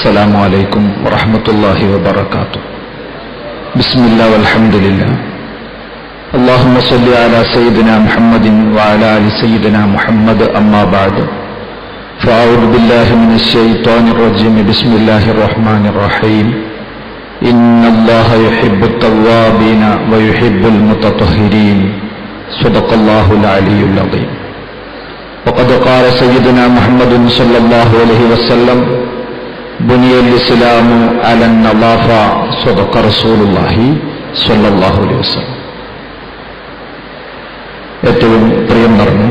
السلام عليكم ورحمة الله وبركاته بسم الله والحمد لله اللهم صل على سيدنا محمد وعلى آل سيدنا محمد أما بعد فأعوذ بالله من الشيطان الرجيم بسم الله الرحمن الرحيم إن الله يحب التوابين ويحب المتطهرين صدق الله العلي العظيم وقد قال سيدنا محمد صلى الله عليه وسلم بني الإسلام على النظافة صدق رسول الله صلى الله عليه وسلم ഏറ്റവും പ്രിയം നിറഞ്ഞു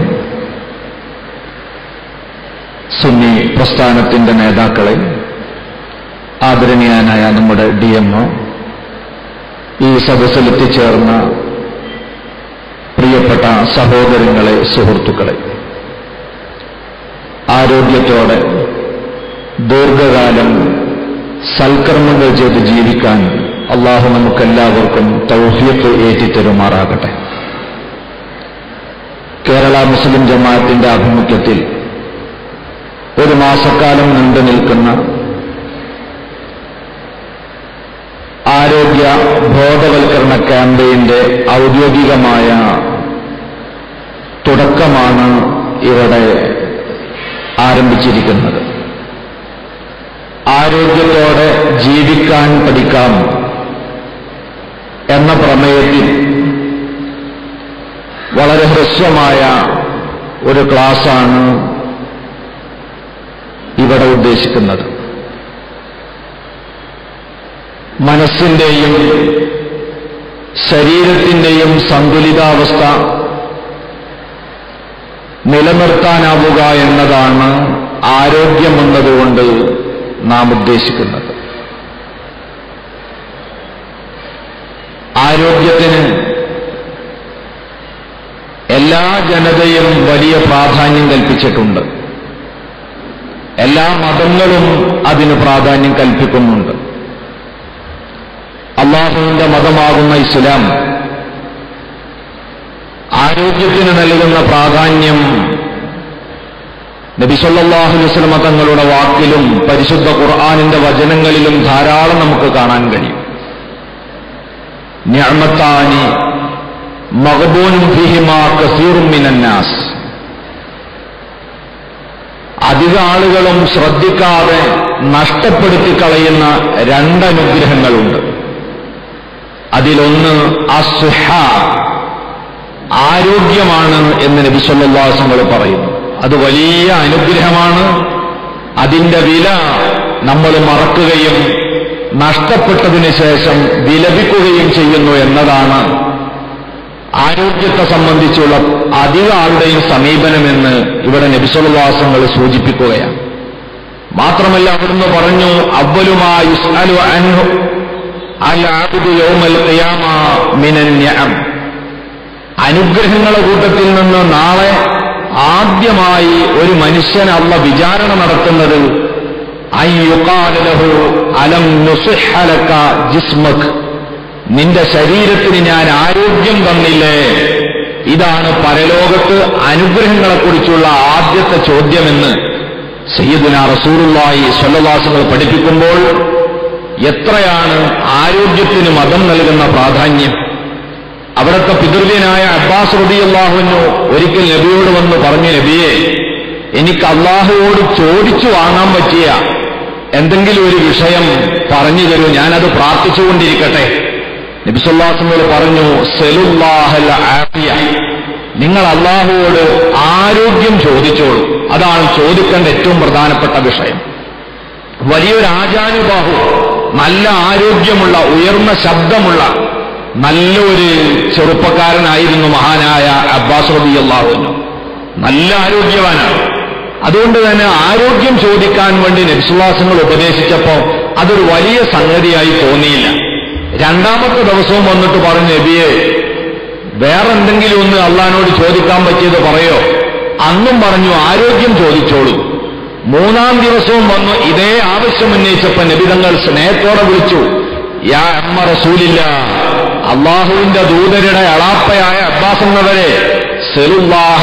സുന്നി പ്രസ്ഥാനത്തിന്റെ നേതാക്കളെ ആദരണീയനായ നമ്മുടെ ഡി എം ഒ ഈ സദസ്സിൽ എത്തിച്ചേർന്ന പ്രിയപ്പെട്ട സഹോദരങ്ങളെ സുഹൃത്തുക്കളെ ആരോഗ്യത്തോടെ ദീർഘകാലം സൽക്കർമ്മങ്ങൾ ചെയ്ത് ജീവിക്കാൻ അള്ളാഹു നമുക്കെല്ലാവർക്കും തൗഫീഖ് ഏറ്റിത്തരുമാറാകട്ടെ കേരള മുസ്ലിം ജമാഅത്തിന്റെ ആഭിമുഖ്യത്തിൽ ഒരു മാസക്കാലം നീണ്ടു നിൽക്കുന്ന ആരോഗ്യ ബോധവൽക്കരണ ക്യാമ്പയിന്റെ ഔദ്യോഗികമായ തുടക്കമാണ് ഇവിടെ ആരംഭിച്ചിരിക്കുന്നത് ആരോഗ്യത്തോടെ ജീവിക്കാൻ പഠിക്കാം എന്ന പ്രമേയത്തിൽ വളരെ ഹ്രസ്വമായ ഒരു ക്ലാസ്സാണ് ഇവിടെ ഉദ്ദേശിക്കുന്നത് മനസ്സിന്റെയും ശരീരത്തിന്റെയും സന്തുലിതാവസ്ഥ നിലനിർത്താനാവുക എന്നതാണ് ആരോഗ്യമെന്നതുകൊണ്ട് നാം ഉദ്ദേശിക്കുന്നത് ആരോഗ്യത്തിന് എല്ലാ ജനതയും വലിയ പ്രാധാന്യം കൽപ്പിച്ചിട്ടുണ്ട് എല്ലാ മതങ്ങളും അതിന് പ്രാധാന്യം കൽപ്പിക്കുന്നുണ്ട് അള്ളാഹുവിന്റെ മതമാകുന്ന ഇസ്ലാം ആരോഗ്യത്തിന് നൽകുന്ന പ്രാധാന്യം നബിസൊല്ലാഹു വസ്ലമ തങ്ങളുടെ വാക്കിലും പരിശുദ്ധ ഖുർആാനിന്റെ വചനങ്ങളിലും ധാരാളം നമുക്ക് കാണാൻ കഴിയും ഞാമത്താനി മഹബൂൻ ഫിഹിമാ കസീറും മിനന്നാസ് അധിക ആളുകളും ശ്രദ്ധിക്കാതെ നഷ്ടപ്പെടുത്തി കളയുന്ന രണ്ടനുഗ്രഹങ്ങളുണ്ട് അതിലൊന്ന് അസുഹ ആരോഗ്യമാണ് എന്ന് നബിസ്വല്ലാസങ്ങൾ പറയുന്നു അത് വലിയ അനുഗ്രഹമാണ് അതിന്റെ വില നമ്മൾ മറക്കുകയും നഷ്ടപ്പെട്ടതിന് ശേഷം വിലപിക്കുകയും ചെയ്യുന്നു എന്നതാണ് ആരോഗ്യത്തെ സംബന്ധിച്ചുള്ള അധിക ആളുടെയും സമീപനമെന്ന് ഇവിടെ നബിസ്വല്ലാസങ്ങൾ സൂചിപ്പിക്കുകയാണ് മാത്രമല്ല അവിടുന്ന് പറഞ്ഞു അവലുമായി അനുഗ്രഹങ്ങളെ കൂട്ടത്തിൽ നിന്ന് നാളെ ആദ്യമായി ഒരു മനുഷ്യൻ അള്ള വിചാരണ നടത്തുന്നത് അയ്യുക്കാലഹു അലം നുസുഹലക ജിസ്മക് നിന്റെ ശരീരത്തിന് ഞാൻ ആരോഗ്യം തന്നില്ലേ ഇതാണ് പരലോകത്ത് അനുഗ്രഹങ്ങളെക്കുറിച്ചുള്ള ആദ്യത്തെ ചോദ്യമെന്ന് സയ്യിദുന റസൂറുള്ളായി സ്വല്ലവാസങ്ങൾ പഠിപ്പിക്കുമ്പോൾ എത്രയാണ് ആരോഗ്യത്തിന് മതം നൽകുന്ന പ്രാധാന്യം അവിടുത്തെ പിതൃവ്യനായ അബ്ബാസ് റബി അള്ളാഹുവിനു ഒരിക്കൽ നബിയോട് വന്ന് പറഞ്ഞു നബിയെ എനിക്ക് അള്ളാഹുവോട് ചോദിച്ചു വാങ്ങാൻ പറ്റിയ എന്തെങ്കിലും ഒരു വിഷയം പറഞ്ഞു തരൂ ഞാനത് പ്രാർത്ഥിച്ചുകൊണ്ടിരിക്കട്ടെ നബിസുല്ലാസങ്ങൾ പറഞ്ഞു സെലുല്ലാഹൽ ആഫിയ നിങ്ങൾ അള്ളാഹുവോട് ആരോഗ്യം ചോദിച്ചോളൂ അതാണ് ചോദിക്കേണ്ട ഏറ്റവും പ്രധാനപ്പെട്ട വിഷയം വലിയൊരു ആചാനുബാഹു നല്ല ആരോഗ്യമുള്ള ഉയർന്ന ശബ്ദമുള്ള നല്ലൊരു ചെറുപ്പക്കാരനായിരുന്നു മഹാനായ അബ്ബാസ് റബി അള്ളാഹുവിന് നല്ല ആരോഗ്യവാനാണ് അതുകൊണ്ട് തന്നെ ആരോഗ്യം ചോദിക്കാൻ വേണ്ടി നബിസുവാസങ്ങൾ ഉപദേശിച്ചപ്പോൾ അതൊരു വലിയ സംഗതിയായി തോന്നിയില്ല രണ്ടാമത്തെ ദിവസവും വന്നിട്ട് പറഞ്ഞു നബിയെ വേറെന്തെങ്കിലും ഒന്ന് അള്ളഹാനോട് ചോദിക്കാൻ പറ്റിയത് പറയോ അന്നും പറഞ്ഞു ആരോഗ്യം ചോദിച്ചോളൂ മൂന്നാം ദിവസവും വന്നു ഇതേ ആവശ്യം ഉന്നയിച്ചപ്പോ നബിതങ്ങൾ സ്നേഹത്തോടെ വിളിച്ചു യാ അമ്മ റസൂലില്ല അള്ളാഹുവിന്റെ ദൂതരുടെ അളാപ്പയായ അബ്ബാസ് എന്നവരെ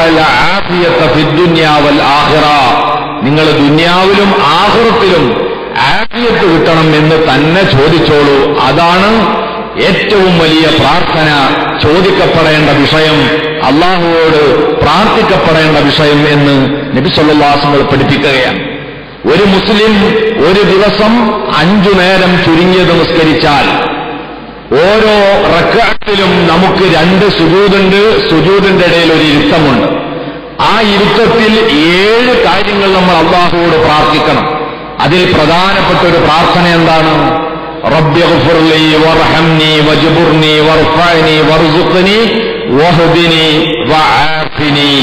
നിങ്ങൾ ദുന്യാവിലും ആഹുറത്തിലും ആഫിയത്ത് കിട്ടണം എന്ന് തന്നെ ചോദിച്ചോളൂ അതാണ് ഏറ്റവും വലിയ പ്രാർത്ഥന ചോദിക്കപ്പെടേണ്ട വിഷയം അള്ളാഹുവോട് പ്രാർത്ഥിക്കപ്പെടേണ്ട വിഷയം എന്ന് നബിസൊല്ലാസങ്ങൾ പഠിപ്പിക്കുകയാണ് ഒരു മുസ്ലിം ഒരു ദിവസം അഞ്ചു നേരം ചുരുങ്ങിയത് നിസ്കരിച്ചാൽ ഓരോ റക്കാറ്റിലും നമുക്ക് രണ്ട് സുജൂതുണ്ട് സുജൂതിന്റെ ഇടയിൽ ഒരു ഇരുത്തമുണ്ട് ആ ഇരുത്തത്തിൽ ഏഴ് കാര്യങ്ങൾ നമ്മൾ അള്ളാഹുവോട് പ്രാർത്ഥിക്കണം അതിൽ പ്രധാനപ്പെട്ട ഒരു പ്രാർത്ഥന എന്താണ് റബ്യഗ്ഫിർലി വർഹംനി വജ്ബുർനി വർഫഅനി വർസുഖ്നി വഹ്ദിനി വആഫിനി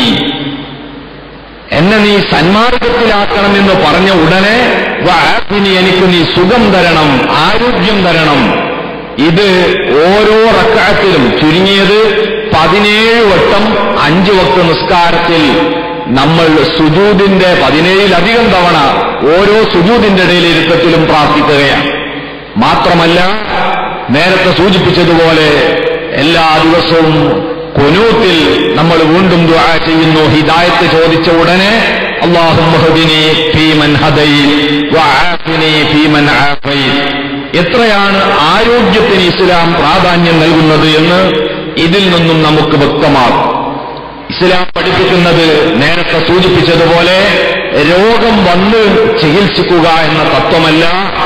എന്നെ നീ സന്മാർഗത്തിലാക്കണമെന്ന് പറഞ്ഞ ഉടനെ വആഫിനി എനിക്ക് നീ സുഖം തരണം ആരോഗ്യം തരണം ഇത് ഓരോ റക്കാത്തിലും ചുരുങ്ങിയത് പതിനേഴ് വട്ടം അഞ്ചു വക്ത നിസ്കാരത്തിൽ നമ്മൾ സുജൂദിന്റെ പതിനേഴിലധികം തവണ ഓരോ സുജൂദിന്റെ ഇടയിൽ ഇരുത്തത്തിലും പ്രാർത്ഥിക്കുകയാണ് മാത്രമല്ല നേരത്തെ സൂചിപ്പിച്ചതുപോലെ എല്ലാ ദിവസവും കുനൂത്തിൽ നമ്മൾ വീണ്ടും ദുആ ചെയ്യുന്നു ഹിദായത്ത് ചോദിച്ച ഉടനെ അള്ളാഹുദിനി ഫീമൻ ഹദൈൻ വആഫിനി ഫീമൻ ആഫൈൻ എത്രയാണ് ആരോഗ്യത്തിന് ഇസ്ലാം പ്രാധാന്യം നൽകുന്നത് എന്ന് ഇതിൽ നിന്നും നമുക്ക് വ്യക്തമാകും ഇസ്ലാം പഠിപ്പിക്കുന്നത് നേരത്തെ സൂചിപ്പിച്ചതുപോലെ രോഗം വന്ന് ചികിത്സിക്കുക എന്ന തത്വമല്ല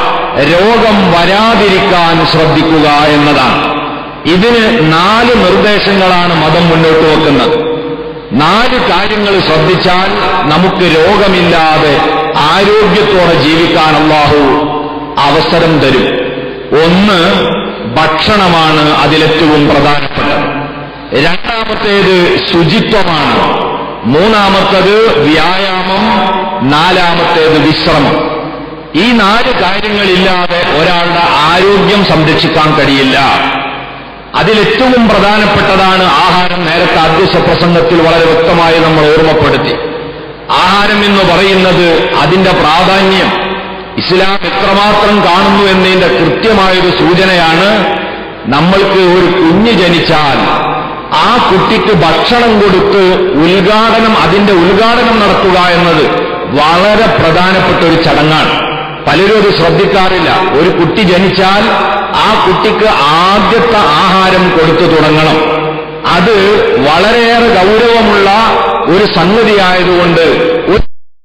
രോഗം വരാതിരിക്കാൻ ശ്രദ്ധിക്കുക എന്നതാണ് ഇതിന് നാല് നിർദ്ദേശങ്ങളാണ് മതം മുന്നോട്ട് വെക്കുന്നത് നാല് കാര്യങ്ങൾ ശ്രദ്ധിച്ചാൽ നമുക്ക് രോഗമില്ലാതെ ആരോഗ്യത്തോടെ ജീവിക്കാൻ അള്ളാഹു അവസരം തരും ഒന്ന് ഭക്ഷണമാണ് അതിലേറ്റവും പ്രധാനപ്പെട്ടത് രണ്ടാമത്തേത് ശുചിത്വമാണ് മൂന്നാമത്തത് വ്യായാമം നാലാമത്തേത് വിശ്രമം ഈ നാല് കാര്യങ്ങളില്ലാതെ ഒരാളുടെ ആരോഗ്യം സംരക്ഷിക്കാൻ കഴിയില്ല അതിലേറ്റവും പ്രധാനപ്പെട്ടതാണ് ആഹാരം നേരത്തെ അധ്യക്ഷ പ്രസംഗത്തിൽ വളരെ വ്യക്തമായി നമ്മൾ ഓർമ്മപ്പെടുത്തി ആഹാരം എന്ന് പറയുന്നത് അതിന്റെ പ്രാധാന്യം ഇസ്ലാം എത്രമാത്രം കാണുന്നു എന്നതിന്റെ കൃത്യമായൊരു സൂചനയാണ് നമ്മൾക്ക് ഒരു കുഞ്ഞ് ജനിച്ചാൽ ആ കുട്ടിക്ക് ഭക്ഷണം കൊടുത്ത് ഉദ്ഘാടനം അതിന്റെ ഉദ്ഘാടനം നടത്തുക എന്നത് വളരെ പ്രധാനപ്പെട്ട ഒരു ചടങ്ങാണ് പലരും അത് ശ്രദ്ധിക്കാറില്ല ഒരു കുട്ടി ജനിച്ചാൽ ആ കുട്ടിക്ക് ആദ്യത്തെ ആഹാരം കൊടുത്തു തുടങ്ങണം അത് വളരെയേറെ ഗൗരവമുള്ള ഒരു സംഗതിയായതുകൊണ്ട് ഒരു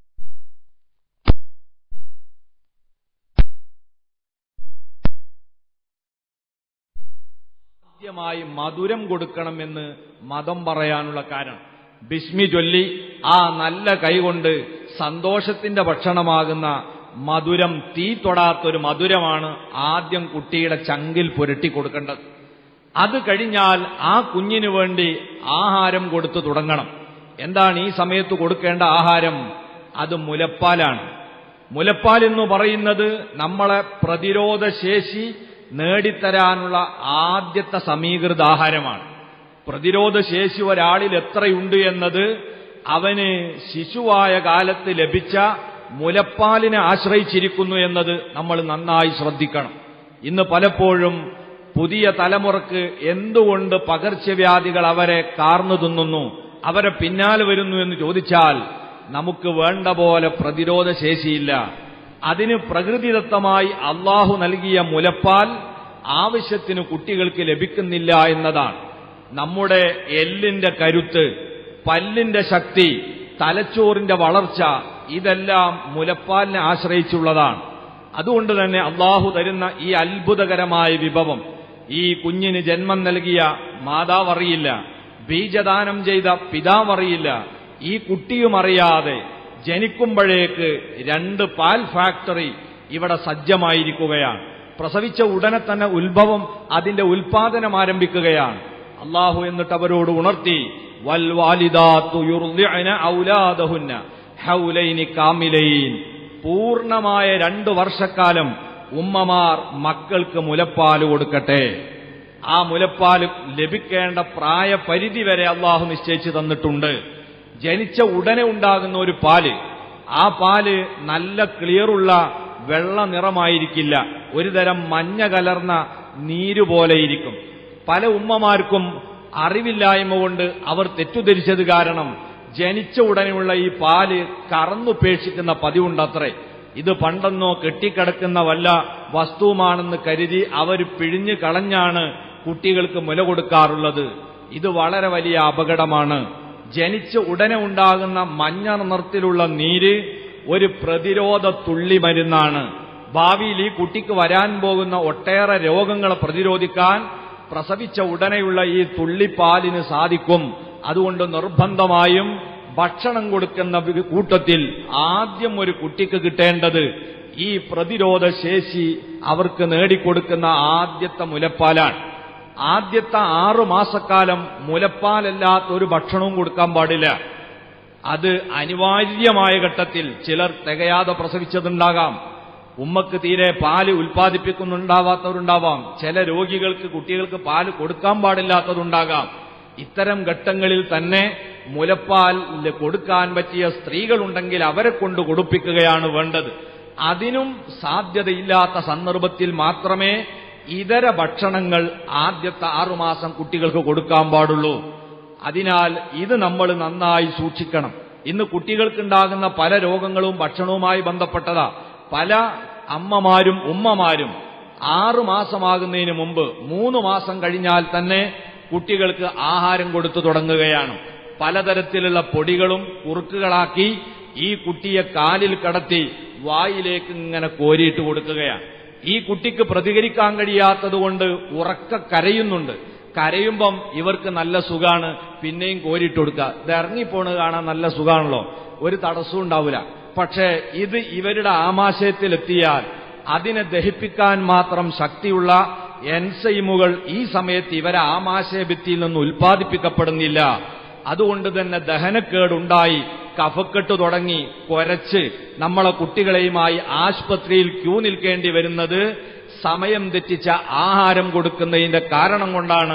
ആദ്യമായി മധുരം കൊടുക്കണമെന്ന് മതം പറയാനുള്ള കാരണം ബിസ്മി ചൊല്ലി ആ നല്ല കൈകൊണ്ട് സന്തോഷത്തിന്റെ ഭക്ഷണമാകുന്ന മധുരം തീ തൊടാത്തൊരു മധുരമാണ് ആദ്യം കുട്ടിയുടെ ചങ്കിൽ പുരട്ടി കൊടുക്കേണ്ടത് അത് കഴിഞ്ഞാൽ ആ കുഞ്ഞിനു വേണ്ടി ആഹാരം കൊടുത്തു തുടങ്ങണം എന്താണ് ഈ സമയത്ത് കൊടുക്കേണ്ട ആഹാരം അത് മുലപ്പാലാണ് മുലപ്പാൽ എന്ന് പറയുന്നത് നമ്മളെ പ്രതിരോധ ശേഷി നേടിത്തരാനുള്ള ആദ്യത്തെ സമീകൃത ആഹാരമാണ് പ്രതിരോധ ശേഷി ഒരാളിൽ എത്രയുണ്ട് എന്നത് അവന് ശിശുവായ കാലത്ത് ലഭിച്ച മുലപ്പാലിനെ ആശ്രയിച്ചിരിക്കുന്നു എന്നത് നമ്മൾ നന്നായി ശ്രദ്ധിക്കണം ഇന്ന് പലപ്പോഴും പുതിയ തലമുറക്ക് എന്തുകൊണ്ട് പകർച്ചവ്യാധികൾ അവരെ കാർന്നു തിന്നുന്നു അവരെ പിന്നാലെ വരുന്നു എന്ന് ചോദിച്ചാൽ നമുക്ക് വേണ്ട പോലെ പ്രതിരോധ ശേഷിയില്ല അതിന് പ്രകൃതിദത്തമായി അള്ളാഹു നൽകിയ മുലപ്പാൽ ആവശ്യത്തിന് കുട്ടികൾക്ക് ലഭിക്കുന്നില്ല എന്നതാണ് നമ്മുടെ എല്ലിന്റെ കരുത്ത് പല്ലിന്റെ ശക്തി തലച്ചോറിന്റെ വളർച്ച ഇതെല്ലാം മുലപ്പാലിനെ ആശ്രയിച്ചുള്ളതാണ് അതുകൊണ്ട് തന്നെ അള്ളാഹു തരുന്ന ഈ അത്ഭുതകരമായ വിഭവം ഈ കുഞ്ഞിന് ജന്മം നൽകിയ മാതാവറിയില്ല ബീജദാനം ചെയ്ത പിതാവറിയില്ല ഈ കുട്ടിയും അറിയാതെ ജനിക്കുമ്പോഴേക്ക് രണ്ട് പാൽ ഫാക്ടറി ഇവിടെ സജ്ജമായിരിക്കുകയാണ് പ്രസവിച്ച ഉടനെ തന്നെ ഉത്ഭവം അതിന്റെ ഉൽപാദനം ആരംഭിക്കുകയാണ് അള്ളാഹു എന്നിട്ട് അവരോട് ഉണർത്തി വൽ വാലിദാത്തു യുർദിഅന ഔലാദഹുന്ന ഹൗലൈനി കാമിലൈൻ പൂർണ്ണമായ രണ്ടു വർഷക്കാലം ഉമ്മമാർ മക്കൾക്ക് മുലപ്പാൽ കൊടുക്കട്ടെ ആ മുലപ്പാൽ ലഭിക്കേണ്ട പ്രായപരിധി വരെ അള്ളാഹു നിശ്ചയിച്ചു തന്നിട്ടുണ്ട് ജനിച്ച ഉടനെ ഉണ്ടാകുന്ന ഒരു പാല് ആ പാല് നല്ല ക്ലിയറുള്ള വെള്ള നിറമായിരിക്കില്ല ഒരു തരം മഞ്ഞ കലർന്ന നീര് പോലെയിരിക്കും പല ഉമ്മമാർക്കും അറിവില്ലായ്മ കൊണ്ട് അവർ തെറ്റുധരിച്ചത് കാരണം ജനിച്ച ഉടനെയുള്ള ഈ പാല് കറന്നുപേക്ഷിക്കുന്ന പതിവുണ്ടത്രേ ഇത് പണ്ടെന്നോ കെട്ടിക്കിടക്കുന്ന വല്ല വസ്തുവുമാണെന്ന് കരുതി അവർ പിഴിഞ്ഞു കളഞ്ഞാണ് കുട്ടികൾക്ക് മുല കൊടുക്കാറുള്ളത് ഇത് വളരെ വലിയ അപകടമാണ് ജനിച്ച് ഉടനെ ഉണ്ടാകുന്ന മഞ്ഞ നിറത്തിലുള്ള നീര് ഒരു പ്രതിരോധ തുള്ളി മരുന്നാണ് ഭാവിയിൽ ഈ കുട്ടിക്ക് വരാൻ പോകുന്ന ഒട്ടേറെ രോഗങ്ങളെ പ്രതിരോധിക്കാൻ പ്രസവിച്ച ഉടനെയുള്ള ഈ തുള്ളിപ്പാലിന് സാധിക്കും അതുകൊണ്ട് നിർബന്ധമായും ഭക്ഷണം കൊടുക്കുന്ന വി- കൂട്ടത്തിൽ ആദ്യം ഒരു കുട്ടിക്ക് കിട്ടേണ്ടത് ഈ പ്രതിരോധ ശേഷി അവർക്ക് നേടിക്കൊടുക്കുന്ന ആദ്യത്തെ മുലപ്പാലാണ് ആദ്യത്തെ ആറു മാസക്കാലം മുലപ്പാലല്ലാത്ത ഒരു ഭക്ഷണവും കൊടുക്കാൻ പാടില്ല അത് അനിവാര്യമായ ഘട്ടത്തിൽ ചിലർ തികയാതെ പ്രസവിച്ചതുണ്ടാകാം ഉമ്മക്ക് തീരെ പാല് ഉൽപ്പാദിപ്പിക്കുന്നുണ്ടാവാത്തവരുണ്ടാവാം ചില രോഗികൾക്ക് കുട്ടികൾക്ക് പാല് കൊടുക്കാൻ പാടില്ലാത്തതുണ്ടാകാം ഇത്തരം ഘട്ടങ്ങളിൽ തന്നെ മുലപ്പാൽ കൊടുക്കാൻ പറ്റിയ സ്ത്രീകളുണ്ടെങ്കിൽ അവരെ കൊണ്ട് കൊടുപ്പിക്കുകയാണ് വേണ്ടത് അതിനും സാധ്യതയില്ലാത്ത സന്ദർഭത്തിൽ മാത്രമേ ഇതര ഭക്ഷണങ്ങൾ ആദ്യത്തെ ആറുമാസം കുട്ടികൾക്ക് കൊടുക്കാൻ പാടുള്ളൂ അതിനാൽ ഇത് നമ്മൾ നന്നായി സൂക്ഷിക്കണം ഇന്ന് കുട്ടികൾക്കുണ്ടാകുന്ന പല രോഗങ്ങളും ഭക്ഷണവുമായി ബന്ധപ്പെട്ടതാ പല അമ്മമാരും ഉമ്മമാരും ആറു മാസമാകുന്നതിന് മുമ്പ് മൂന്ന് മാസം കഴിഞ്ഞാൽ തന്നെ കുട്ടികൾക്ക് ആഹാരം കൊടുത്തു തുടങ്ങുകയാണ് പലതരത്തിലുള്ള പൊടികളും കുറുക്കുകളാക്കി ഈ കുട്ടിയെ കാലിൽ കടത്തി വായിലേക്ക് ഇങ്ങനെ കോരിയിട്ട് കൊടുക്കുകയാണ് ഈ കുട്ടിക്ക് പ്രതികരിക്കാൻ കഴിയാത്തതുകൊണ്ട് ഉറക്ക കരയുന്നുണ്ട് കരയുമ്പം ഇവർക്ക് നല്ല സുഖാണ് പിന്നെയും കോരിയിട്ട് കൊടുക്കുക ഇത് ഇറങ്ങിപ്പോണത് കാണാൻ നല്ല സുഖാണല്ലോ ഒരു തടസ്സവും ഉണ്ടാവില്ല പക്ഷേ ഇത് ഇവരുടെ ആമാശയത്തിലെത്തിയാൽ അതിനെ ദഹിപ്പിക്കാൻ മാത്രം ശക്തിയുള്ള എൻസൈമുകൾ ഈ സമയത്ത് ഇവരെ ആമാശയഭിത്തിയിൽ നിന്ന് ഉൽപ്പാദിപ്പിക്കപ്പെടുന്നില്ല അതുകൊണ്ട് തന്നെ ദഹനക്കേടുണ്ടായി കഫക്കെട്ട് തുടങ്ങി കൊരച്ച് നമ്മളെ കുട്ടികളെയുമായി ആശുപത്രിയിൽ ക്യൂ നിൽക്കേണ്ടി വരുന്നത് സമയം തെറ്റിച്ച ആഹാരം കൊടുക്കുന്നതിന്റെ കാരണം കൊണ്ടാണ്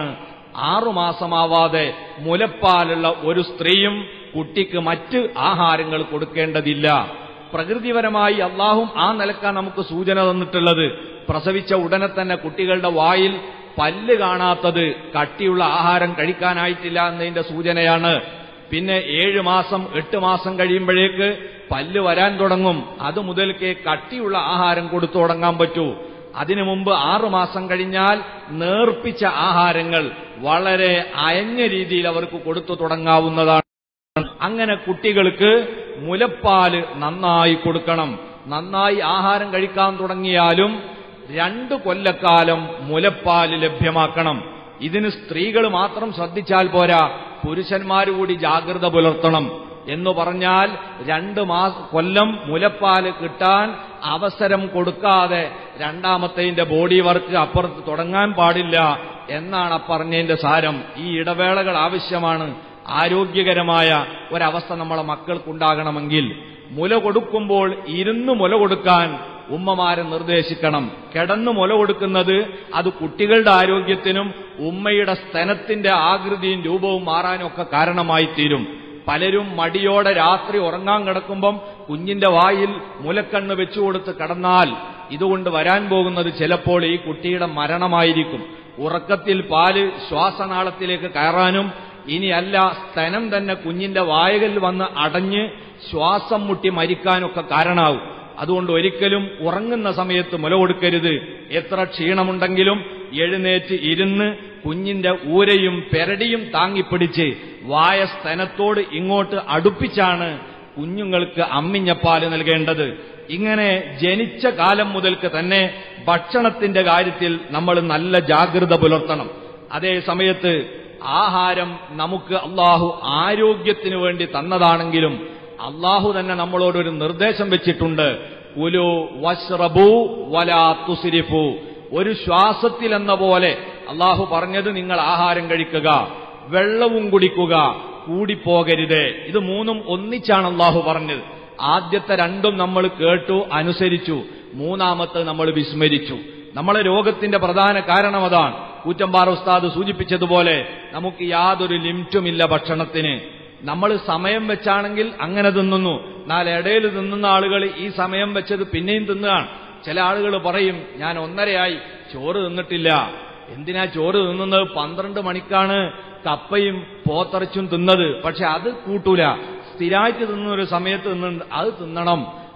ആറുമാസമാവാതെ മുലപ്പാലുള്ള ഒരു സ്ത്രീയും കുട്ടിക്ക് മറ്റ് ആഹാരങ്ങൾ കൊടുക്കേണ്ടതില്ല പ്രകൃതിപരമായി അള്ളാഹും ആ നിലക്കാൻ നമുക്ക് സൂചന തന്നിട്ടുള്ളത് പ്രസവിച്ച ഉടനെ തന്നെ കുട്ടികളുടെ വായിൽ പല്ല് കാണാത്തത് കട്ടിയുള്ള ആഹാരം കഴിക്കാനായിട്ടില്ല എന്നതിന്റെ സൂചനയാണ് പിന്നെ ഏഴ് മാസം എട്ട് മാസം കഴിയുമ്പോഴേക്ക് പല്ല് വരാൻ തുടങ്ങും അത് മുതൽക്കേ കട്ടിയുള്ള ആഹാരം കൊടുത്തു തുടങ്ങാൻ പറ്റൂ അതിനു മുമ്പ് ആറു മാസം കഴിഞ്ഞാൽ നേർപ്പിച്ച ആഹാരങ്ങൾ വളരെ അയഞ്ഞ രീതിയിൽ അവർക്ക് കൊടുത്തു തുടങ്ങാവുന്നതാണ് അങ്ങനെ കുട്ടികൾക്ക് മുലപ്പാല് നന്നായി കൊടുക്കണം നന്നായി ആഹാരം കഴിക്കാൻ തുടങ്ങിയാലും രണ്ട് കൊല്ലക്കാലം മുലപ്പാല് ലഭ്യമാക്കണം ഇതിന് സ്ത്രീകൾ മാത്രം ശ്രദ്ധിച്ചാൽ പോരാ പുരുഷന്മാർ കൂടി ജാഗ്രത പുലർത്തണം എന്ന് പറഞ്ഞാൽ രണ്ട് മാസ കൊല്ലം മുലപ്പാല് കിട്ടാൻ അവസരം കൊടുക്കാതെ രണ്ടാമത്തതിന്റെ ബോഡി വർക്ക് അപ്പുറത്ത് തുടങ്ങാൻ പാടില്ല എന്നാണ് പറഞ്ഞതിന്റെ സാരം ഈ ഇടവേളകൾ ആവശ്യമാണ് ആരോഗ്യകരമായ ഒരവസ്ഥ നമ്മളെ മക്കൾക്കുണ്ടാകണമെങ്കിൽ മുല കൊടുക്കുമ്പോൾ ഇരുന്ന് മുല കൊടുക്കാൻ ഉമ്മമാരെ നിർദ്ദേശിക്കണം കിടന്ന് മുല കൊടുക്കുന്നത് അത് കുട്ടികളുടെ ആരോഗ്യത്തിനും ഉമ്മയുടെ സ്തനത്തിന്റെ ആകൃതിയും രൂപവും മാറാനും ഒക്കെ കാരണമായി തീരും പലരും മടിയോടെ രാത്രി ഉറങ്ങാൻ കിടക്കുമ്പം കുഞ്ഞിന്റെ വായിൽ മുലക്കണ്ണ് വെച്ചുകൊടുത്ത് കിടന്നാൽ ഇതുകൊണ്ട് വരാൻ പോകുന്നത് ചിലപ്പോൾ ഈ കുട്ടിയുടെ മരണമായിരിക്കും ഉറക്കത്തിൽ പാല് ശ്വാസനാളത്തിലേക്ക് കയറാനും ഇനിയല്ല സ്തനം തന്നെ കുഞ്ഞിന്റെ വായകൽ വന്ന് അടഞ്ഞ് ശ്വാസം മുട്ടി മരിക്കാനൊക്കെ കാരണമാവും അതുകൊണ്ട് ഒരിക്കലും ഉറങ്ങുന്ന സമയത്ത് മുല കൊടുക്കരുത് എത്ര ക്ഷീണമുണ്ടെങ്കിലും എഴുന്നേറ്റ് ഇരുന്ന് കുഞ്ഞിന്റെ ഊരയും പെരടിയും താങ്ങിപ്പിടിച്ച് വായ സ്തനത്തോട് ഇങ്ങോട്ട് അടുപ്പിച്ചാണ് കുഞ്ഞുങ്ങൾക്ക് അമ്മിഞ്ഞപ്പാല് നൽകേണ്ടത് ഇങ്ങനെ ജനിച്ച കാലം മുതൽക്ക് തന്നെ ഭക്ഷണത്തിന്റെ കാര്യത്തിൽ നമ്മൾ നല്ല ജാഗ്രത പുലർത്തണം അതേ സമയത്ത് ആഹാരം നമുക്ക് അള്ളാഹു ആരോഗ്യത്തിനു വേണ്ടി തന്നതാണെങ്കിലും അള്ളാഹു തന്നെ നമ്മളോടൊരു നിർദ്ദേശം വെച്ചിട്ടുണ്ട് കുലു വഷ്റബു വലാ തുസിരിഫു ഒരു ശ്വാസത്തിൽ എന്ന പോലെ അള്ളാഹു പറഞ്ഞത് നിങ്ങൾ ആഹാരം കഴിക്കുക വെള്ളവും കുടിക്കുക കൂടിപ്പോകരുത് ഇത് മൂന്നും ഒന്നിച്ചാണ് അള്ളാഹു പറഞ്ഞത് ആദ്യത്തെ രണ്ടും നമ്മൾ കേട്ടു അനുസരിച്ചു മൂന്നാമത്തെ നമ്മൾ വിസ്മരിച്ചു നമ്മളെ രോഗത്തിന്റെ പ്രധാന കാരണം അതാണ് കൂറ്റമ്പാറ ഉസ്താദ് സൂചിപ്പിച്ചതുപോലെ നമുക്ക് യാതൊരു ലിമിറ്റുമില്ല ഭക്ഷണത്തിന് നമ്മൾ സമയം വെച്ചാണെങ്കിൽ അങ്ങനെ തിന്നുന്നു എന്നാൽ ഇടയിൽ തിന്നുന്ന ആളുകൾ ഈ സമയം വെച്ചത് പിന്നെയും തിന്നുകയാണ് ചില ആളുകൾ പറയും ഞാൻ ഒന്നരയായി ചോറ് തിന്നിട്ടില്ല എന്തിനാ ചോറ് തിന്നുന്നത് പന്ത്രണ്ട് മണിക്കാണ് കപ്പയും പോത്തിറച്ചും തിന്നത് പക്ഷെ അത് കൂട്ടൂല സ്ഥിരമായിട്ട് തിന്നുന്ന ഒരു സമയത്ത് തിന്നുന്നുണ്ട് അത് തിന്നണം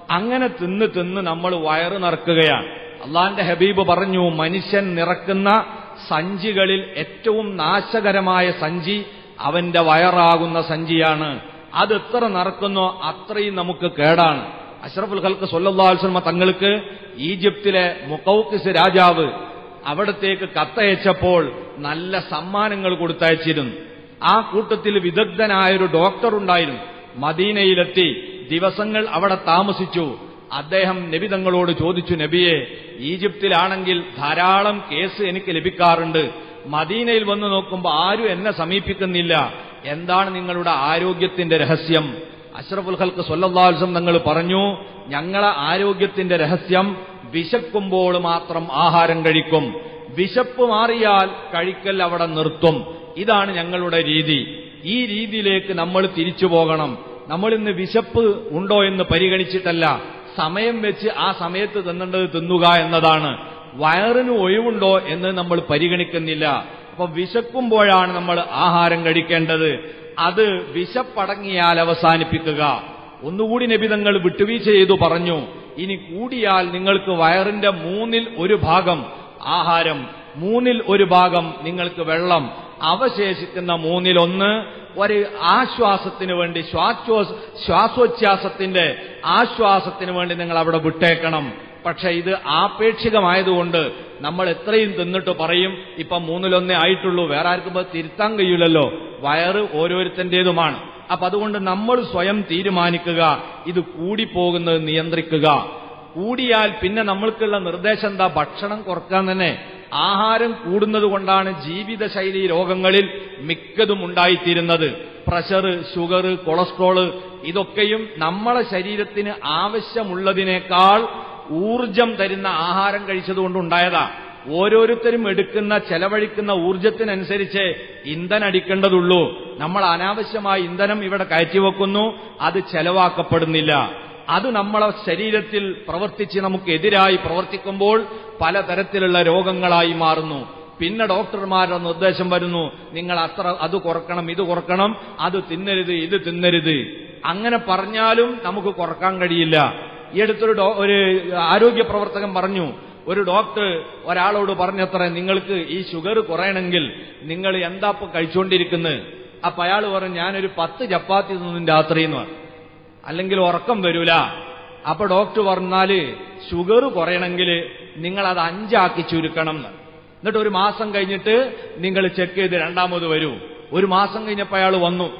അങ്ങനെ തിന്ന് തിന്ന് നമ്മൾ വയറ് നിറക്കുകയാണ് അള്ളാന്റെ ഹബീബ് പറഞ്ഞു മനുഷ്യൻ നിറക്കുന്ന സഞ്ചികളിൽ ഏറ്റവും നാശകരമായ സഞ്ചി അവന്റെ വയറാകുന്ന സഞ്ചിയാണ് അത് എത്ര നിറക്കുന്നോ അത്രയും നമുക്ക് കേടാണ് അഷ്റഫുൽ ഖൽക്ക് സൊല്ലാസ്ലമ തങ്ങൾക്ക് ഈജിപ്തിലെ മുക്കൌക്കിസ് രാജാവ് അവിടത്തേക്ക് കത്തയച്ചപ്പോൾ നല്ല സമ്മാനങ്ങൾ കൊടുത്തയച്ചിരുന്നു ആ കൂട്ടത്തിൽ വിദഗ്ധനായൊരു ഡോക്ടർ ഉണ്ടായിരുന്നു മദീനയിലെത്തി ദിവസങ്ങൾ അവിടെ താമസിച്ചു അദ്ദേഹം നബി തങ്ങളോട് ചോദിച്ചു നബിയെ ഈജിപ്തിലാണെങ്കിൽ ധാരാളം കേസ് എനിക്ക് ലഭിക്കാറുണ്ട് മദീനയിൽ വന്ന് നോക്കുമ്പോൾ ആരും എന്നെ സമീപിക്കുന്നില്ല എന്താണ് നിങ്ങളുടെ ആരോഗ്യത്തിന്റെ രഹസ്യം അഷ്റഫുൽ ഖൽക്ക് സൊല്ലാൽസം തങ്ങൾ പറഞ്ഞു ഞങ്ങളെ ആരോഗ്യത്തിന്റെ രഹസ്യം വിശക്കുമ്പോൾ മാത്രം ആഹാരം കഴിക്കും വിശപ്പ് മാറിയാൽ കഴിക്കൽ അവിടെ നിർത്തും ഇതാണ് ഞങ്ങളുടെ രീതി ഈ രീതിയിലേക്ക് നമ്മൾ തിരിച്ചു പോകണം നമ്മൾ ഇന്ന് വിശപ്പ് ഉണ്ടോ എന്ന് പരിഗണിച്ചിട്ടല്ല സമയം വെച്ച് ആ സമയത്ത് തിന്നേണ്ടത് തിന്നുക എന്നതാണ് വയറിന് ഒഴിവുണ്ടോ എന്ന് നമ്മൾ പരിഗണിക്കുന്നില്ല അപ്പൊ വിശക്കുമ്പോഴാണ് നമ്മൾ ആഹാരം കഴിക്കേണ്ടത് അത് വിശപ്പടങ്ങിയാൽ അവസാനിപ്പിക്കുക ഒന്നുകൂടി നബിതങ്ങൾ വിട്ടുവീഴ്ച ചെയ്തു പറഞ്ഞു ഇനി കൂടിയാൽ നിങ്ങൾക്ക് വയറിന്റെ മൂന്നിൽ ഒരു ഭാഗം ആഹാരം മൂന്നിൽ ഒരു ഭാഗം നിങ്ങൾക്ക് വെള്ളം അവശേഷിക്കുന്ന മൂന്നിലൊന്ന് ഒരു ആശ്വാസത്തിന് വേണ്ടി ശ്വാസോസ് ശ്വാസോച്ഛ്വാസത്തിന്റെ ആശ്വാസത്തിന് വേണ്ടി നിങ്ങൾ അവിടെ വിട്ടേക്കണം പക്ഷെ ഇത് ആപേക്ഷികമായതുകൊണ്ട് നമ്മൾ എത്രയും തിന്നിട്ട് പറയും ഇപ്പൊ മൂന്നിലൊന്നേ ആയിട്ടുള്ളൂ വേറെ ആർക്കും ഇപ്പൊ തിരുത്താൻ കഴിയില്ലല്ലോ വയറ് ഓരോരുത്തന്റേതുമാണ് അപ്പൊ അതുകൊണ്ട് നമ്മൾ സ്വയം തീരുമാനിക്കുക ഇത് കൂടിപ്പോകുന്നത് നിയന്ത്രിക്കുക കൂടിയാൽ പിന്നെ നമ്മൾക്കുള്ള നിർദ്ദേശം എന്താ ഭക്ഷണം കുറക്കാൻ തന്നെ ആഹാരം കൂടുന്നത് കൊണ്ടാണ് ജീവിതശൈലി രോഗങ്ങളിൽ മിക്കതും ഉണ്ടായിത്തീരുന്നത് പ്രഷർ ഷുഗർ കൊളസ്ട്രോള് ഇതൊക്കെയും നമ്മളെ ശരീരത്തിന് ആവശ്യമുള്ളതിനേക്കാൾ ഊർജം തരുന്ന ആഹാരം കഴിച്ചതുകൊണ്ടുണ്ടായതാ ഓരോരുത്തരും എടുക്കുന്ന ചെലവഴിക്കുന്ന ഊർജത്തിനനുസരിച്ച് ഇന്ധനം അടിക്കേണ്ടതുള്ളൂ നമ്മൾ അനാവശ്യമായ ഇന്ധനം ഇവിടെ കയറ്റിവെക്കുന്നു അത് ചെലവാക്കപ്പെടുന്നില്ല അത് നമ്മളെ ശരീരത്തിൽ പ്രവർത്തിച്ച് നമുക്ക് എതിരായി പ്രവർത്തിക്കുമ്പോൾ പലതരത്തിലുള്ള രോഗങ്ങളായി മാറുന്നു പിന്നെ ഡോക്ടർമാരുടെ നിർദ്ദേശം വരുന്നു നിങ്ങൾ അത്ര അത് കുറക്കണം ഇത് കുറക്കണം അത് തിന്നരുത് ഇത് തിന്നരുത് അങ്ങനെ പറഞ്ഞാലും നമുക്ക് കുറക്കാൻ കഴിയില്ല ഈ അടുത്തൊരു ഡോ- ഒരു ആരോഗ്യ പ്രവർത്തകൻ പറഞ്ഞു ഒരു ഡോക്ടർ ഒരാളോട് പറഞ്ഞത്ര നിങ്ങൾക്ക് ഈ ഷുഗർ കുറയണമെങ്കിൽ നിങ്ങൾ എന്താ ഇപ്പൊ കഴിച്ചുകൊണ്ടിരിക്കുന്നത് അപ്പൊ അയാൾ പറഞ്ഞു ഞാനൊരു പത്ത് ചപ്പാത്തി തിന്നും രാത്രി എന്ന് പറഞ്ഞു അല്ലെങ്കിൽ ഉറക്കം വരൂല അപ്പൊ ഡോക്ടർ പറഞ്ഞാല് ഷുഗർ കുറയണമെങ്കിൽ നിങ്ങൾ അത് അഞ്ചാക്കി ചുരുക്കണം എന്ന് എന്നിട്ട് ഒരു മാസം കഴിഞ്ഞിട്ട് നിങ്ങൾ ചെക്ക് ചെയ്ത് രണ്ടാമത് വരൂ ഒരു മാസം കഴിഞ്ഞപ്പോൾ അയാൾ വന്നു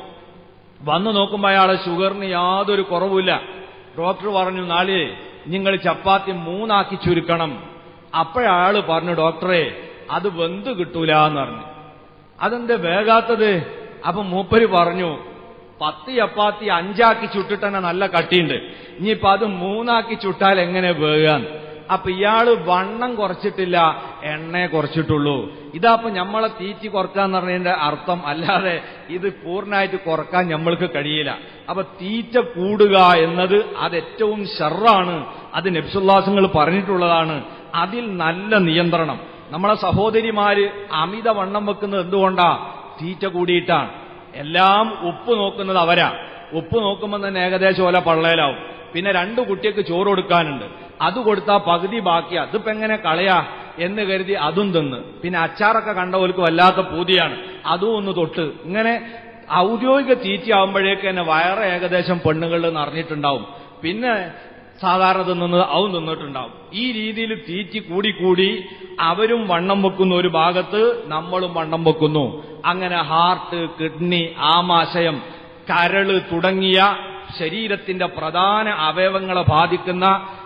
വന്നു നോക്കുമ്പോൾ അയാളെ ഷുഗറിന് യാതൊരു കുറവുമില്ല ഡോക്ടർ പറഞ്ഞു നാളെ നിങ്ങൾ ചപ്പാത്തി മൂന്നാക്കി ചുരുക്കണം അപ്പോഴയാള് പറഞ്ഞു ഡോക്ടറെ അത് വെന്ത് കിട്ടൂല എന്ന് പറഞ്ഞു അതെന്താ വേഗാത്തത് അപ്പൊ മൂപ്പര് പറഞ്ഞു പത്ത് ചപ്പാത്തി അഞ്ചാക്കി ചുട്ടിട്ട് തന്നെ നല്ല കട്ടിയുണ്ട് ഇനിയിപ്പൊ അത് മൂന്നാക്കി ചുട്ടാൽ എങ്ങനെ വേഗാൻ അപ്പൊ ഇയാള് വണ്ണം കുറച്ചിട്ടില്ല എണ്ണയെ കുറച്ചിട്ടുള്ളൂ ഇതാപ്പൊ ഞമ്മളെ തീറ്റി കുറക്കാന്ന് പറഞ്ഞതിന്റെ അർത്ഥം അല്ലാതെ ഇത് പൂർണ്ണമായിട്ട് കുറക്കാൻ ഞമ്മൾക്ക് കഴിയില്ല അപ്പൊ തീറ്റ കൂടുക എന്നത് അത് ഏറ്റവും ഷെറാണ് അത് നബ്സുല്ലാസങ്ങൾ പറഞ്ഞിട്ടുള്ളതാണ് അതിൽ നല്ല നിയന്ത്രണം നമ്മളെ സഹോദരിമാര് അമിത വണ്ണം വെക്കുന്നത് എന്തുകൊണ്ടാ തീറ്റ കൂടിയിട്ടാണ് എല്ലാം ഉപ്പ് നോക്കുന്നത് അവരാ ഉപ്പ് നോക്കുമ്പോൾ തന്നെ ഏകദേശം ഓല പള്ളയിലാവും പിന്നെ രണ്ടു കുട്ടിക്ക് ചോറ് കൊടുക്കാനുണ്ട് അത് കൊടുത്താൽ പകുതി ബാക്കിയാ അതിപ്പോ എങ്ങനെ കളയാ എന്ന് കരുതി അതും തിന്ന് പിന്നെ അച്ചാറൊക്കെ കണ്ടവർക്ക് വല്ലാത്ത പൂതിയാണ് അതും ഒന്ന് തൊട്ട് ഇങ്ങനെ ഔദ്യോഗിക തീറ്റയാവുമ്പോഴേക്ക് തന്നെ വയറ് ഏകദേശം പെണ്ണുങ്ങളിൽ നിറഞ്ഞിട്ടുണ്ടാവും പിന്നെ സാധാരണ തിന്നുന്നത് അവൻ തിന്നിട്ടുണ്ടാവും ഈ രീതിയിൽ തീറ്റി കൂടിക്കൂടി അവരും വണ്ണം വെക്കുന്ന ഒരു ഭാഗത്ത് നമ്മളും വണ്ണം വെക്കുന്നു അങ്ങനെ ഹാർട്ട് കിഡ്നി ആമാശയം കരള് തുടങ്ങിയ ശരീരത്തിന്റെ പ്രധാന അവയവങ്ങളെ ബാധിക്കുന്ന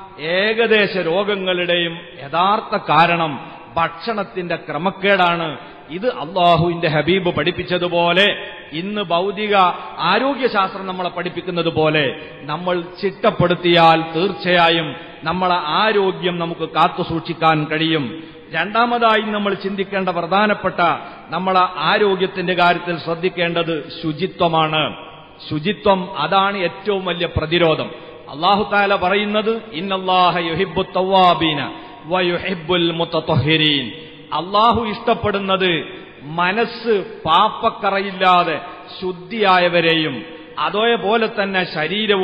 ഏകദേശ രോഗങ്ങളുടെയും യഥാർത്ഥ കാരണം ഭക്ഷണത്തിന്റെ ക്രമക്കേടാണ് ഇത് അള്ളാഹുവിന്റെ ഹബീബ് പഠിപ്പിച്ചതുപോലെ ഇന്ന് ഭൗതിക ആരോഗ്യശാസ്ത്രം നമ്മളെ പഠിപ്പിക്കുന്നത് പോലെ നമ്മൾ ചിട്ടപ്പെടുത്തിയാൽ തീർച്ചയായും നമ്മളെ ആരോഗ്യം നമുക്ക് കാത്തു സൂക്ഷിക്കാൻ കഴിയും രണ്ടാമതായി നമ്മൾ ചിന്തിക്കേണ്ട പ്രധാനപ്പെട്ട നമ്മളെ ആരോഗ്യത്തിന്റെ കാര്യത്തിൽ ശ്രദ്ധിക്കേണ്ടത് ശുചിത്വമാണ് ശുചിത്വം അതാണ് ഏറ്റവും വലിയ പ്രതിരോധം അള്ളാഹു താല പറയുന്നത് ഇന്നല്ലാഹ യുഹിബു തവാബീന വയുഹിബുൽ മുത്തത്തൊഹിരീൻ അള്ളാഹു ഇഷ്ടപ്പെടുന്നത് മനസ്സ് പാപ്പക്കറയില്ലാതെ ശുദ്ധിയായവരെയും അതേപോലെ തന്നെ ശരീരവും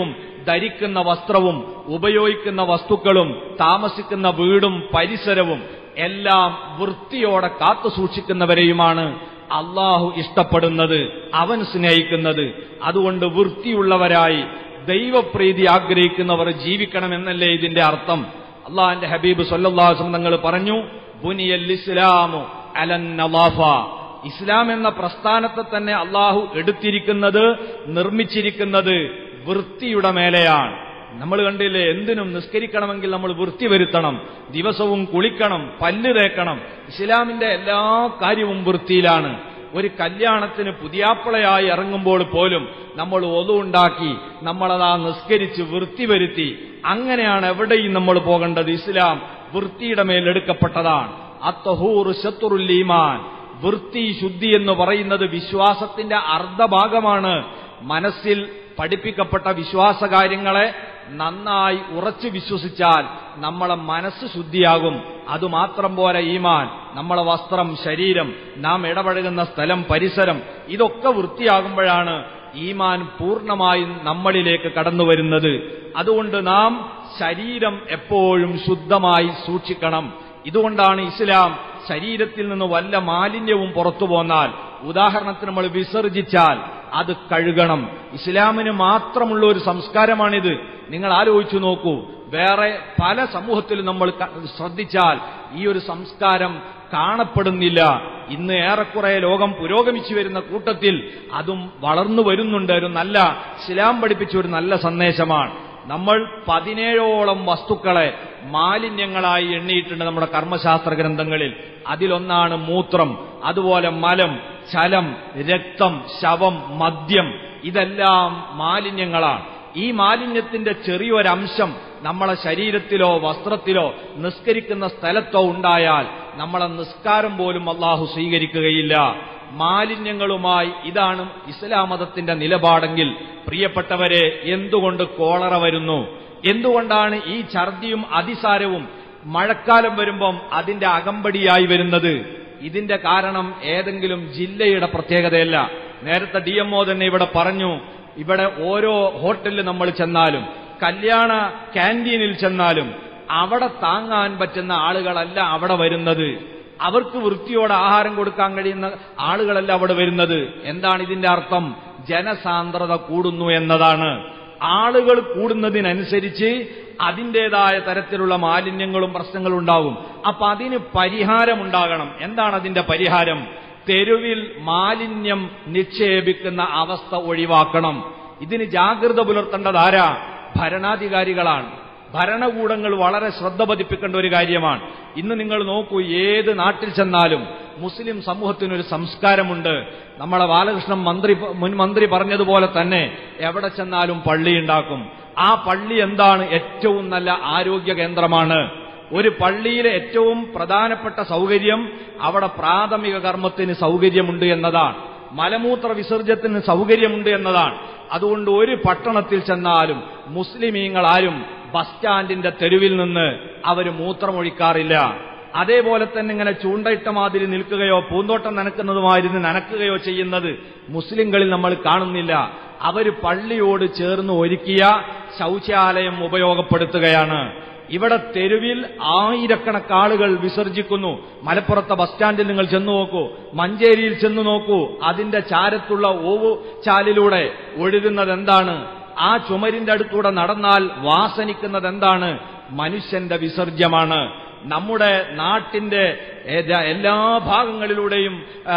ധരിക്കുന്ന വസ്ത്രവും ഉപയോഗിക്കുന്ന വസ്തുക്കളും താമസിക്കുന്ന വീടും പരിസരവും എല്ലാം വൃത്തിയോടെ കാത്തു സൂക്ഷിക്കുന്നവരെയുമാണ് അള്ളാഹു ഇഷ്ടപ്പെടുന്നത് അവൻ സ്നേഹിക്കുന്നത് അതുകൊണ്ട് വൃത്തിയുള്ളവരായി ദൈവപ്രീതി ആഗ്രഹിക്കുന്നവർ ജീവിക്കണമെന്നല്ലേ ഇതിന്റെ അർത്ഥം അള്ളാഹിന്റെ ഹബീബ് സല്ലാഹുസം തങ്ങൾ പറഞ്ഞു ബുനിയൽ ഇസ്ലാമു അലൻ നവാഫ ഇസ്ലാം എന്ന പ്രസ്ഥാനത്തെ തന്നെ അള്ളാഹു എടുത്തിരിക്കുന്നത് നിർമ്മിച്ചിരിക്കുന്നത് വൃത്തിയുടെ മേലെയാണ് നമ്മൾ കണ്ടില്ലേ എന്തിനും നിസ്കരിക്കണമെങ്കിൽ നമ്മൾ വൃത്തി വരുത്തണം ദിവസവും കുളിക്കണം പല്ല് തേക്കണം ഇസ്ലാമിന്റെ എല്ലാ കാര്യവും വൃത്തിയിലാണ് ഒരു കല്യാണത്തിന് പുതിയാപ്പിളയായി ഇറങ്ങുമ്പോൾ പോലും നമ്മൾ ഒതുണ്ടാക്കി നമ്മളതാ നിസ്കരിച്ച് വൃത്തി വരുത്തി അങ്ങനെയാണ് എവിടെയും നമ്മൾ പോകേണ്ടത് ഇസ്ലാം വൃത്തിയുടെ മേലെടുക്കപ്പെട്ടതാണ് അത്തഹൂർ ശത്രുൽ ഈമാൻ വൃത്തി ശുദ്ധി എന്ന് പറയുന്നത് വിശ്വാസത്തിന്റെ അർദ്ധഭാഗമാണ് മനസ്സിൽ പഠിപ്പിക്കപ്പെട്ട വിശ്വാസകാര്യങ്ങളെ നന്നായി ഉറച്ചു വിശ്വസിച്ചാൽ നമ്മളെ മനസ്സ് ശുദ്ധിയാകും അതുമാത്രം പോലെ ഈമാൻ നമ്മളെ വസ്ത്രം ശരീരം നാം ഇടപഴകുന്ന സ്ഥലം പരിസരം ഇതൊക്കെ വൃത്തിയാകുമ്പോഴാണ് ഈമാൻ പൂർണ്ണമായും നമ്മളിലേക്ക് കടന്നു വരുന്നത് അതുകൊണ്ട് നാം ശരീരം എപ്പോഴും ശുദ്ധമായി സൂക്ഷിക്കണം ഇതുകൊണ്ടാണ് ഇസ്ലാം ശരീരത്തിൽ നിന്ന് വല്ല മാലിന്യവും പുറത്തു പോന്നാൽ ഉദാഹരണത്തിന് നമ്മൾ വിസർജിച്ചാൽ അത് കഴുകണം ഇസ്ലാമിന് മാത്രമുള്ള ഒരു സംസ്കാരമാണിത് നിങ്ങൾ ആലോചിച്ചു നോക്കൂ വേറെ പല സമൂഹത്തിലും നമ്മൾ ക- ശ്രദ്ധിച്ചാൽ ഈ ഒരു സംസ്കാരം കാണപ്പെടുന്നില്ല ഇന്ന് ഏറെക്കുറെ ലോകം പുരോഗമിച്ചു വരുന്ന കൂട്ടത്തിൽ അതും വളർന്നു വരുന്നുണ്ട് ഒരു നല്ല ഇസ്ലാം പഠിപ്പിച്ച ഒരു നല്ല സന്ദേശമാണ് നമ്മൾ പതിനേഴോളം വസ്തുക്കളെ മാലിന്യങ്ങളായി എണ്ണിയിട്ടുണ്ട് നമ്മുടെ കർമ്മശാസ്ത്ര ഗ്രന്ഥങ്ങളിൽ അതിലൊന്നാണ് മൂത്രം അതുപോലെ മലം ചലം രക്തം ശവം മദ്യം ഇതെല്ലാം മാലിന്യങ്ങളാണ് ഈ മാലിന്യത്തിന്റെ ചെറിയൊരംശം നമ്മളെ ശരീരത്തിലോ വസ്ത്രത്തിലോ നിസ്കരിക്കുന്ന സ്ഥലത്തോ ഉണ്ടായാൽ നമ്മളെ നിസ്കാരം പോലും അള്ളാഹു സ്വീകരിക്കുകയില്ല മാലിന്യങ്ങളുമായി ഇതാണ് ഇസ്ലാം മതത്തിന്റെ നിലപാടെങ്കിൽ പ്രിയപ്പെട്ടവരെ എന്തുകൊണ്ട് കോളറ വരുന്നു എന്തുകൊണ്ടാണ് ഈ ഛർദിയും അതിസാരവും മഴക്കാലം വരുമ്പം അതിന്റെ അകമ്പടിയായി വരുന്നത് ഇതിന്റെ കാരണം ഏതെങ്കിലും ജില്ലയുടെ പ്രത്യേകതയല്ല നേരത്തെ ഡി എംഒ തന്നെ ഇവിടെ പറഞ്ഞു ഇവിടെ ഓരോ ഹോട്ടലിൽ നമ്മൾ ചെന്നാലും കല്യാണ ക്യാൻറ്റീനിൽ ചെന്നാലും അവിടെ താങ്ങാൻ പറ്റുന്ന ആളുകളല്ല അവിടെ വരുന്നത് അവർക്ക് വൃത്തിയോടെ ആഹാരം കൊടുക്കാൻ കഴിയുന്ന ആളുകളല്ല അവിടെ വരുന്നത് എന്താണ് ഇതിന്റെ അർത്ഥം ജനസാന്ദ്രത കൂടുന്നു എന്നതാണ് ആളുകൾ കൂടുന്നതിനനുസരിച്ച് അതിൻ്റെതായ തരത്തിലുള്ള മാലിന്യങ്ങളും പ്രശ്നങ്ങളും ഉണ്ടാകും അപ്പൊ അതിന് പരിഹാരമുണ്ടാകണം എന്താണ് അതിന്റെ പരിഹാരം തെരുവിൽ മാലിന്യം നിക്ഷേപിക്കുന്ന അവസ്ഥ ഒഴിവാക്കണം ഇതിന് ജാഗ്രത പുലർത്തേണ്ടത് ആരാ ഭരണാധികാരികളാണ് ഭരണകൂടങ്ങൾ വളരെ ശ്രദ്ധ പതിപ്പിക്കേണ്ട ഒരു കാര്യമാണ് ഇന്ന് നിങ്ങൾ നോക്കൂ ഏത് നാട്ടിൽ ചെന്നാലും മുസ്ലിം സമൂഹത്തിനൊരു സംസ്കാരമുണ്ട് നമ്മളെ ബാലകൃഷ്ണൻ മന്ത്രി മുൻ മന്ത്രി പറഞ്ഞതുപോലെ തന്നെ എവിടെ ചെന്നാലും പള്ളി ഉണ്ടാക്കും ആ പള്ളി എന്താണ് ഏറ്റവും നല്ല ആരോഗ്യ കേന്ദ്രമാണ് ഒരു പള്ളിയിലെ ഏറ്റവും പ്രധാനപ്പെട്ട സൗകര്യം അവിടെ പ്രാഥമിക കർമ്മത്തിന് സൗകര്യമുണ്ട് എന്നതാണ് മലമൂത്ര വിസർജ്യത്തിന് സൗകര്യമുണ്ട് എന്നതാണ് അതുകൊണ്ട് ഒരു പട്ടണത്തിൽ ചെന്നാലും മുസ്ലിമീങ്ങൾ ആരും ബസ് സ്റ്റാൻഡിന്റെ തെരുവിൽ നിന്ന് അവർ മൂത്രമൊഴിക്കാറില്ല അതേപോലെ തന്നെ ഇങ്ങനെ ചൂണ്ടയിട്ട മാതിരി നിൽക്കുകയോ പൂന്തോട്ടം നനക്കുന്നതുമായിരുന്നു നനക്കുകയോ ചെയ്യുന്നത് മുസ്ലിങ്ങളിൽ നമ്മൾ കാണുന്നില്ല അവര് പള്ളിയോട് ചേർന്ന് ഒരുക്കിയ ശൗചാലയം ഉപയോഗപ്പെടുത്തുകയാണ് ഇവിടെ തെരുവിൽ ആയിരക്കണക്ക് ആളുകൾ വിസർജിക്കുന്നു മലപ്പുറത്തെ ബസ് സ്റ്റാൻഡിൽ നിങ്ങൾ ചെന്നു നോക്കൂ മഞ്ചേരിയിൽ ചെന്നു നോക്കൂ അതിന്റെ ചാരത്തുള്ള ഓവു ചാലിലൂടെ ഒഴുകുന്നത് എന്താണ് ആ ചുമരിന്റെ അടുത്തൂടെ നടന്നാൽ വാസനിക്കുന്നത് എന്താണ് മനുഷ്യന്റെ വിസർജ്യമാണ് നമ്മുടെ നാട്ടിന്റെ ഏ- എല്ലാ ഭാഗങ്ങളിലൂടെയും ആ,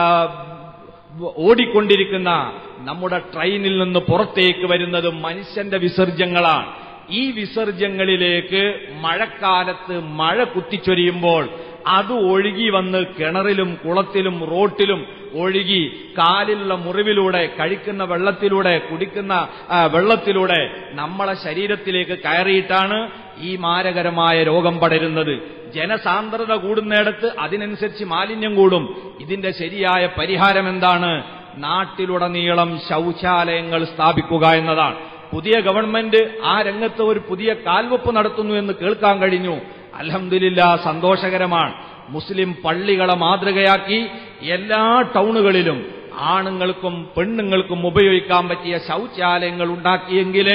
ഓടിക്കൊണ്ടിരിക്കുന്ന നമ്മുടെ ട്രെയിനിൽ നിന്ന് പുറത്തേക്ക് വരുന്നത് മനുഷ്യന്റെ വിസർജ്യങ്ങളാണ് ഈ വിസർജ്യങ്ങളിലേക്ക് മഴക്കാലത്ത് മഴ കുത്തിച്ചൊരിയുമ്പോൾ അത് ഒഴുകി വന്ന് കിണറിലും കുളത്തിലും റോട്ടിലും ഒഴുകി കാലിലുള്ള മുറിവിലൂടെ കഴിക്കുന്ന വെള്ളത്തിലൂടെ കുടിക്കുന്ന ആ, വെള്ളത്തിലൂടെ നമ്മളെ ശരീരത്തിലേക്ക് കയറിയിട്ടാണ് ഈ മാരകരമായ രോഗം പടരുന്നത് ജനസാന്ദ്രത കൂടുന്നിടത്ത് അതിനനുസരിച്ച് മാലിന്യം കൂടും ഇതിന്റെ ശരിയായ പരിഹാരം എന്താണ് നാട്ടിലുടനീളം ശൗചാലയങ്ങൾ സ്ഥാപിക്കുക എന്നതാണ് പുതിയ ഗവൺമെന്റ് ആ രംഗത്ത് ഒരു പുതിയ കാൽവെപ്പ് നടത്തുന്നു എന്ന് കേൾക്കാൻ കഴിഞ്ഞു അലഹമില്ല സന്തോഷകരമാണ് മുസ്ലിം പള്ളികളെ മാതൃകയാക്കി എല്ലാ ടൗണുകളിലും ആണുങ്ങൾക്കും പെണ്ണുങ്ങൾക്കും ഉപയോഗിക്കാൻ പറ്റിയ ശൗചാലയങ്ങൾ ഉണ്ടാക്കിയെങ്കിലേ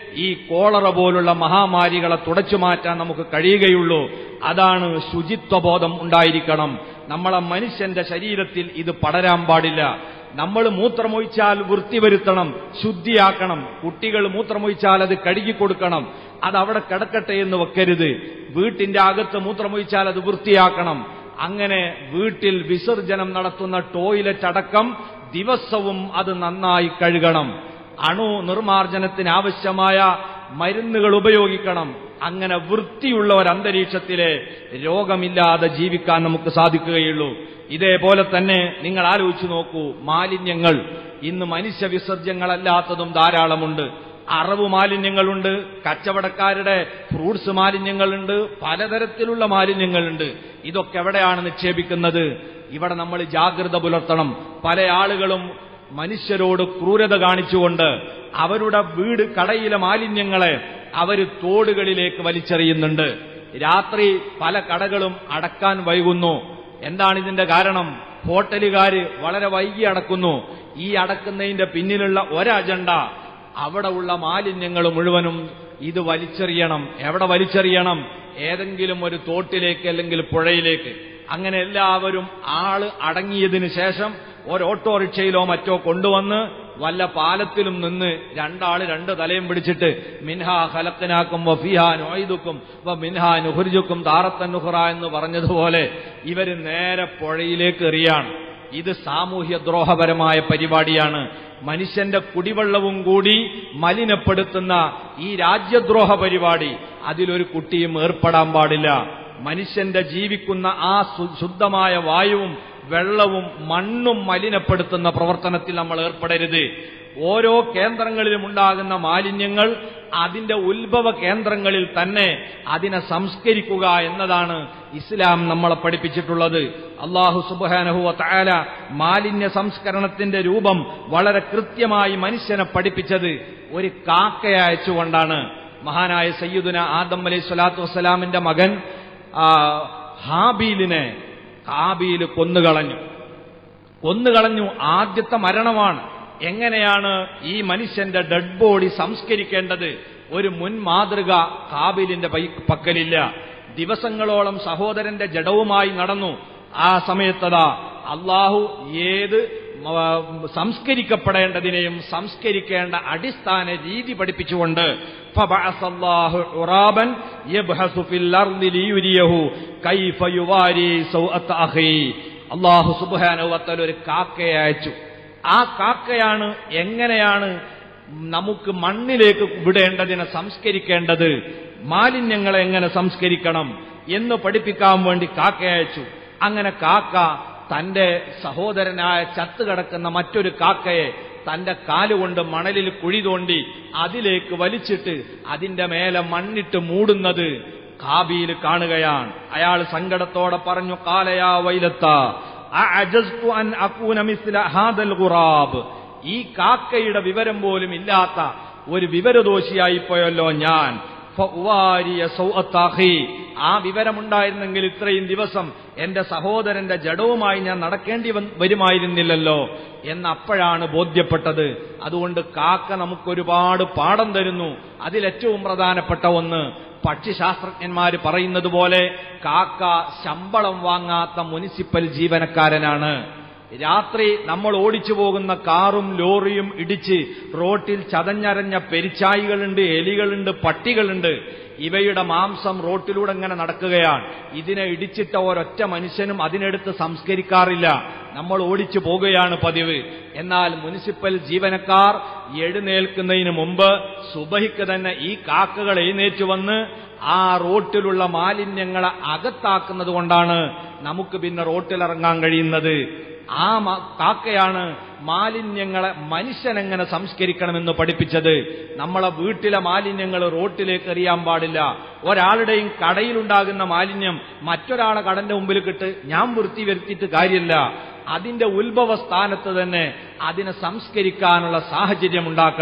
ഈ കോളറ പോലുള്ള മഹാമാരികളെ തുടച്ചു മാറ്റാൻ നമുക്ക് കഴിയുകയുള്ളൂ അതാണ് ശുചിത്വബോധം ഉണ്ടായിരിക്കണം നമ്മളെ മനുഷ്യന്റെ ശരീരത്തിൽ ഇത് പടരാൻ പാടില്ല നമ്മൾ മൂത്രമൊഴിച്ചാൽ വൃത്തി വരുത്തണം ശുദ്ധിയാക്കണം കുട്ടികൾ മൂത്രമൊഴിച്ചാൽ അത് കഴുകി കൊടുക്കണം അത് അവിടെ കിടക്കട്ടെ എന്ന് വെക്കരുത് വീട്ടിന്റെ അകത്ത് മൂത്രമൊഴിച്ചാൽ അത് വൃത്തിയാക്കണം അങ്ങനെ വീട്ടിൽ വിസർജനം നടത്തുന്ന ടോയ്ലറ്റ് അടക്കം ദിവസവും അത് നന്നായി കഴുകണം അണു നിർമാർജനത്തിന് ആവശ്യമായ മരുന്നുകൾ ഉപയോഗിക്കണം അങ്ങനെ വൃത്തിയുള്ള ഒരു അന്തരീക്ഷത്തിലെ രോഗമില്ലാതെ ജീവിക്കാൻ നമുക്ക് സാധിക്കുകയുള്ളൂ ഇതേപോലെ തന്നെ നിങ്ങൾ ആലോചിച്ചു നോക്കൂ മാലിന്യങ്ങൾ ഇന്ന് മനുഷ്യ വിസർജ്യങ്ങളല്ലാത്തതും ധാരാളമുണ്ട് അറവ് മാലിന്യങ്ങളുണ്ട് കച്ചവടക്കാരുടെ ഫ്രൂട്ട്സ് മാലിന്യങ്ങളുണ്ട് പലതരത്തിലുള്ള മാലിന്യങ്ങളുണ്ട് ഇതൊക്കെ എവിടെയാണ് നിക്ഷേപിക്കുന്നത് ഇവിടെ നമ്മൾ ജാഗ്രത പുലർത്തണം പല ആളുകളും മനുഷ്യരോട് ക്രൂരത കാണിച്ചുകൊണ്ട് അവരുടെ വീട് കടയിലെ മാലിന്യങ്ങളെ അവർ തോടുകളിലേക്ക് വലിച്ചെറിയുന്നുണ്ട് രാത്രി പല കടകളും അടക്കാൻ വൈകുന്നു എന്താണ് ഇതിന്റെ കാരണം ഹോട്ടലുകാര് വളരെ വൈകി അടക്കുന്നു ഈ അടക്കുന്നതിന്റെ പിന്നിലുള്ള ഒരജണ്ട അവിടെ ഉള്ള മാലിന്യങ്ങൾ മുഴുവനും ഇത് വലിച്ചെറിയണം എവിടെ വലിച്ചെറിയണം ഏതെങ്കിലും ഒരു തോട്ടിലേക്ക് അല്ലെങ്കിൽ പുഴയിലേക്ക് അങ്ങനെ എല്ലാവരും ആള് അടങ്ങിയതിന് ശേഷം ഒരു ഓട്ടോറിക്ഷയിലോ മറ്റോ കൊണ്ടുവന്ന് വല്ല പാലത്തിലും നിന്ന് രണ്ടാള് രണ്ട് തലയും പിടിച്ചിട്ട് മിൻഹ ഹലത്തിനാക്കും വഫിഹ നോയിദുക്കും വ മിൻഹ നുഹുരിജുക്കും താറത്തൻ നുഹറ എന്ന് പറഞ്ഞതുപോലെ ഇവര് നേരെ പുഴയിലേക്ക് എറിയാണ് ഇത് സാമൂഹ്യ ദ്രോഹപരമായ പരിപാടിയാണ് മനുഷ്യന്റെ കുടിവെള്ളവും കൂടി മലിനപ്പെടുത്തുന്ന ഈ രാജ്യദ്രോഹ പരിപാടി അതിലൊരു കുട്ടിയും ഏർപ്പെടാൻ പാടില്ല മനുഷ്യന്റെ ജീവിക്കുന്ന ആ സു- ശുദ്ധമായ വായുവും വെള്ളവും മണ്ണും മലിനപ്പെടുത്തുന്ന പ്രവർത്തനത്തിൽ നമ്മൾ ഏർപ്പെടരുത് ഓരോ കേന്ദ്രങ്ങളിലും ഉണ്ടാകുന്ന മാലിന്യങ്ങൾ അതിന്റെ ഉത്ഭവ കേന്ദ്രങ്ങളിൽ തന്നെ അതിനെ സംസ്കരിക്കുക എന്നതാണ് ഇസ്ലാം നമ്മളെ പഠിപ്പിച്ചിട്ടുള്ളത് അള്ളാഹു സുബാനഹുവ തയാല മാലിന്യ സംസ്കരണത്തിന്റെ രൂപം വളരെ കൃത്യമായി മനുഷ്യനെ പഠിപ്പിച്ചത് ഒരു കാക്കയെ അയച്ചുകൊണ്ടാണ് മഹാനായ സയ്യിദുന ആദം അലൈഹി സ്വലാത്തു വസ്സലാമിന്റെ മകൻ ആ, ഹാബീലിനെ കാബീൽ കൊന്നുകളഞ്ഞു കൊന്നുകളഞ്ഞു ആദ്യത്തെ മരണമാണ് എങ്ങനെയാണ് ഈ മനുഷ്യന്റെ ഡെഡ് ബോഡി സംസ്കരിക്കേണ്ടത് ഒരു മുൻ മാതൃക കാബിലിന്റെ പൈ- പക്കലില്ല ദിവസങ്ങളോളം സഹോദരന്റെ ജഡവുമായി നടന്നു ആ സമയത്തതാ അള്ളാഹു ഏത് മ- സംസ്കരിക്കപ്പെടേണ്ടതിനെയും സംസ്കരിക്കേണ്ട അടിസ്ഥാന രീതി പഠിപ്പിച്ചുകൊണ്ട് فبعث الله عرابا يبحث في الأرض ليريه كيف يواري سوءة أخيه അള്ളാഹു സുബാനുവത്തൽ ഒരു കാക്കയെ അയച്ചു ആ കാക്കയാണ് എങ്ങനെയാണ് നമുക്ക് മണ്ണിലേക്ക് വിടേണ്ടതിനെ സംസ്കരിക്കേണ്ടത് മാലിന്യങ്ങളെ എങ്ങനെ സംസ്കരിക്കണം എന്ന് പഠിപ്പിക്കാൻ വേണ്ടി കാക്ക അയച്ചു അങ്ങനെ കാക്ക തന്റെ സഹോദരനായ ചത്തുകിടക്കുന്ന മറ്റൊരു കാക്കയെ തന്റെ കാലുകൊണ്ട് മണലിൽ കുഴി തോണ്ടി അതിലേക്ക് വലിച്ചിട്ട് അതിന്റെ മേലെ മണ്ണിട്ട് മൂടുന്നത് കാബീൽ കാണുകയാണ് അയാൾ സങ്കടത്തോടെ പറഞ്ഞു കാലയാ വൈലത്ത അഅജസ്തു അൻ അകൂന മിസ്ല ഹാദൽ ഖുറാബ് ഈ കാക്കയുടെ വിവരം പോലും ഇല്ലാത്ത ഒരു വിവരദോഷിയായി പോയല്ലോ ഞാൻ ഫഉവാരിയ സൗഅത്ത അഖി. ആ വിവരമുണ്ടായിരുന്നെങ്കിൽ ഇത്രയും ദിവസം എന്റെ സഹോദരന്റെ ജഡവുമായി ഞാൻ നടക്കേണ്ടി വന്ന് വരുമായിരുന്നില്ലല്ലോ എന്ന് അപ്പോഴാണ് ബോധ്യപ്പെട്ടത് അതുകൊണ്ട് കാക്ക നമുക്കൊരുപാട് പാഠം തരുന്നു അതിലേറ്റവും പ്രധാനപ്പെട്ട ഒന്ന് പക്ഷിശാസ്ത്രജ്ഞന്മാര് പറയുന്നത് പോലെ കാക്ക ശമ്പളം വാങ്ങാത്ത മുനിസിപ്പൽ ജീവനക്കാരനാണ് രാത്രി നമ്മൾ ഓടിച്ചു പോകുന്ന കാറും ലോറിയും ഇടിച്ച് റോട്ടിൽ ചതഞ്ഞരഞ്ഞ പെരിച്ചായികളുണ്ട് എലികളുണ്ട് പട്ടികളുണ്ട് ഇവയുടെ മാംസം റോട്ടിലൂടെ ഇങ്ങനെ നടക്കുകയാണ് ഇതിനെ ഇടിച്ചിട്ട ഒരൊറ്റ മനുഷ്യനും അതിനെടുത്ത് സംസ്കരിക്കാറില്ല നമ്മൾ ഓടിച്ചു പോകുകയാണ് പതിവ് എന്നാൽ മുനിസിപ്പൽ ജീവനക്കാർ എഴുന്നേൽക്കുന്നതിന് മുമ്പ് സുബഹിക്ക് തന്നെ ഈ കാക്കകൾ എഴുന്നേറ്റ് വന്ന് ആ റോട്ടിലുള്ള മാലിന്യങ്ങളെ അകത്താക്കുന്നത് കൊണ്ടാണ് നമുക്ക് പിന്നെ റോട്ടിലിറങ്ങാൻ കഴിയുന്നത് ആ മ- കാക്കയാണ് മാലിന്യങ്ങളെ മനുഷ്യനെങ്ങനെ സംസ്കരിക്കണമെന്ന് പഠിപ്പിച്ചത് നമ്മളെ വീട്ടിലെ മാലിന്യങ്ങൾ റോട്ടിലേക്ക് എറിയാൻ പാടില്ല ഒരാളുടെയും കടയിലുണ്ടാകുന്ന മാലിന്യം മറ്റൊരാളെ കടന്റെ മുമ്പിൽ കിട്ട് ഞാൻ വൃത്തി വരുത്തിയിട്ട് കാര്യമില്ല അതിന്റെ ഉത്ഭവ സ്ഥാനത്ത് തന്നെ അതിനെ സംസ്കരിക്കാനുള്ള സാഹചര്യം ഉണ്ടാക്കണം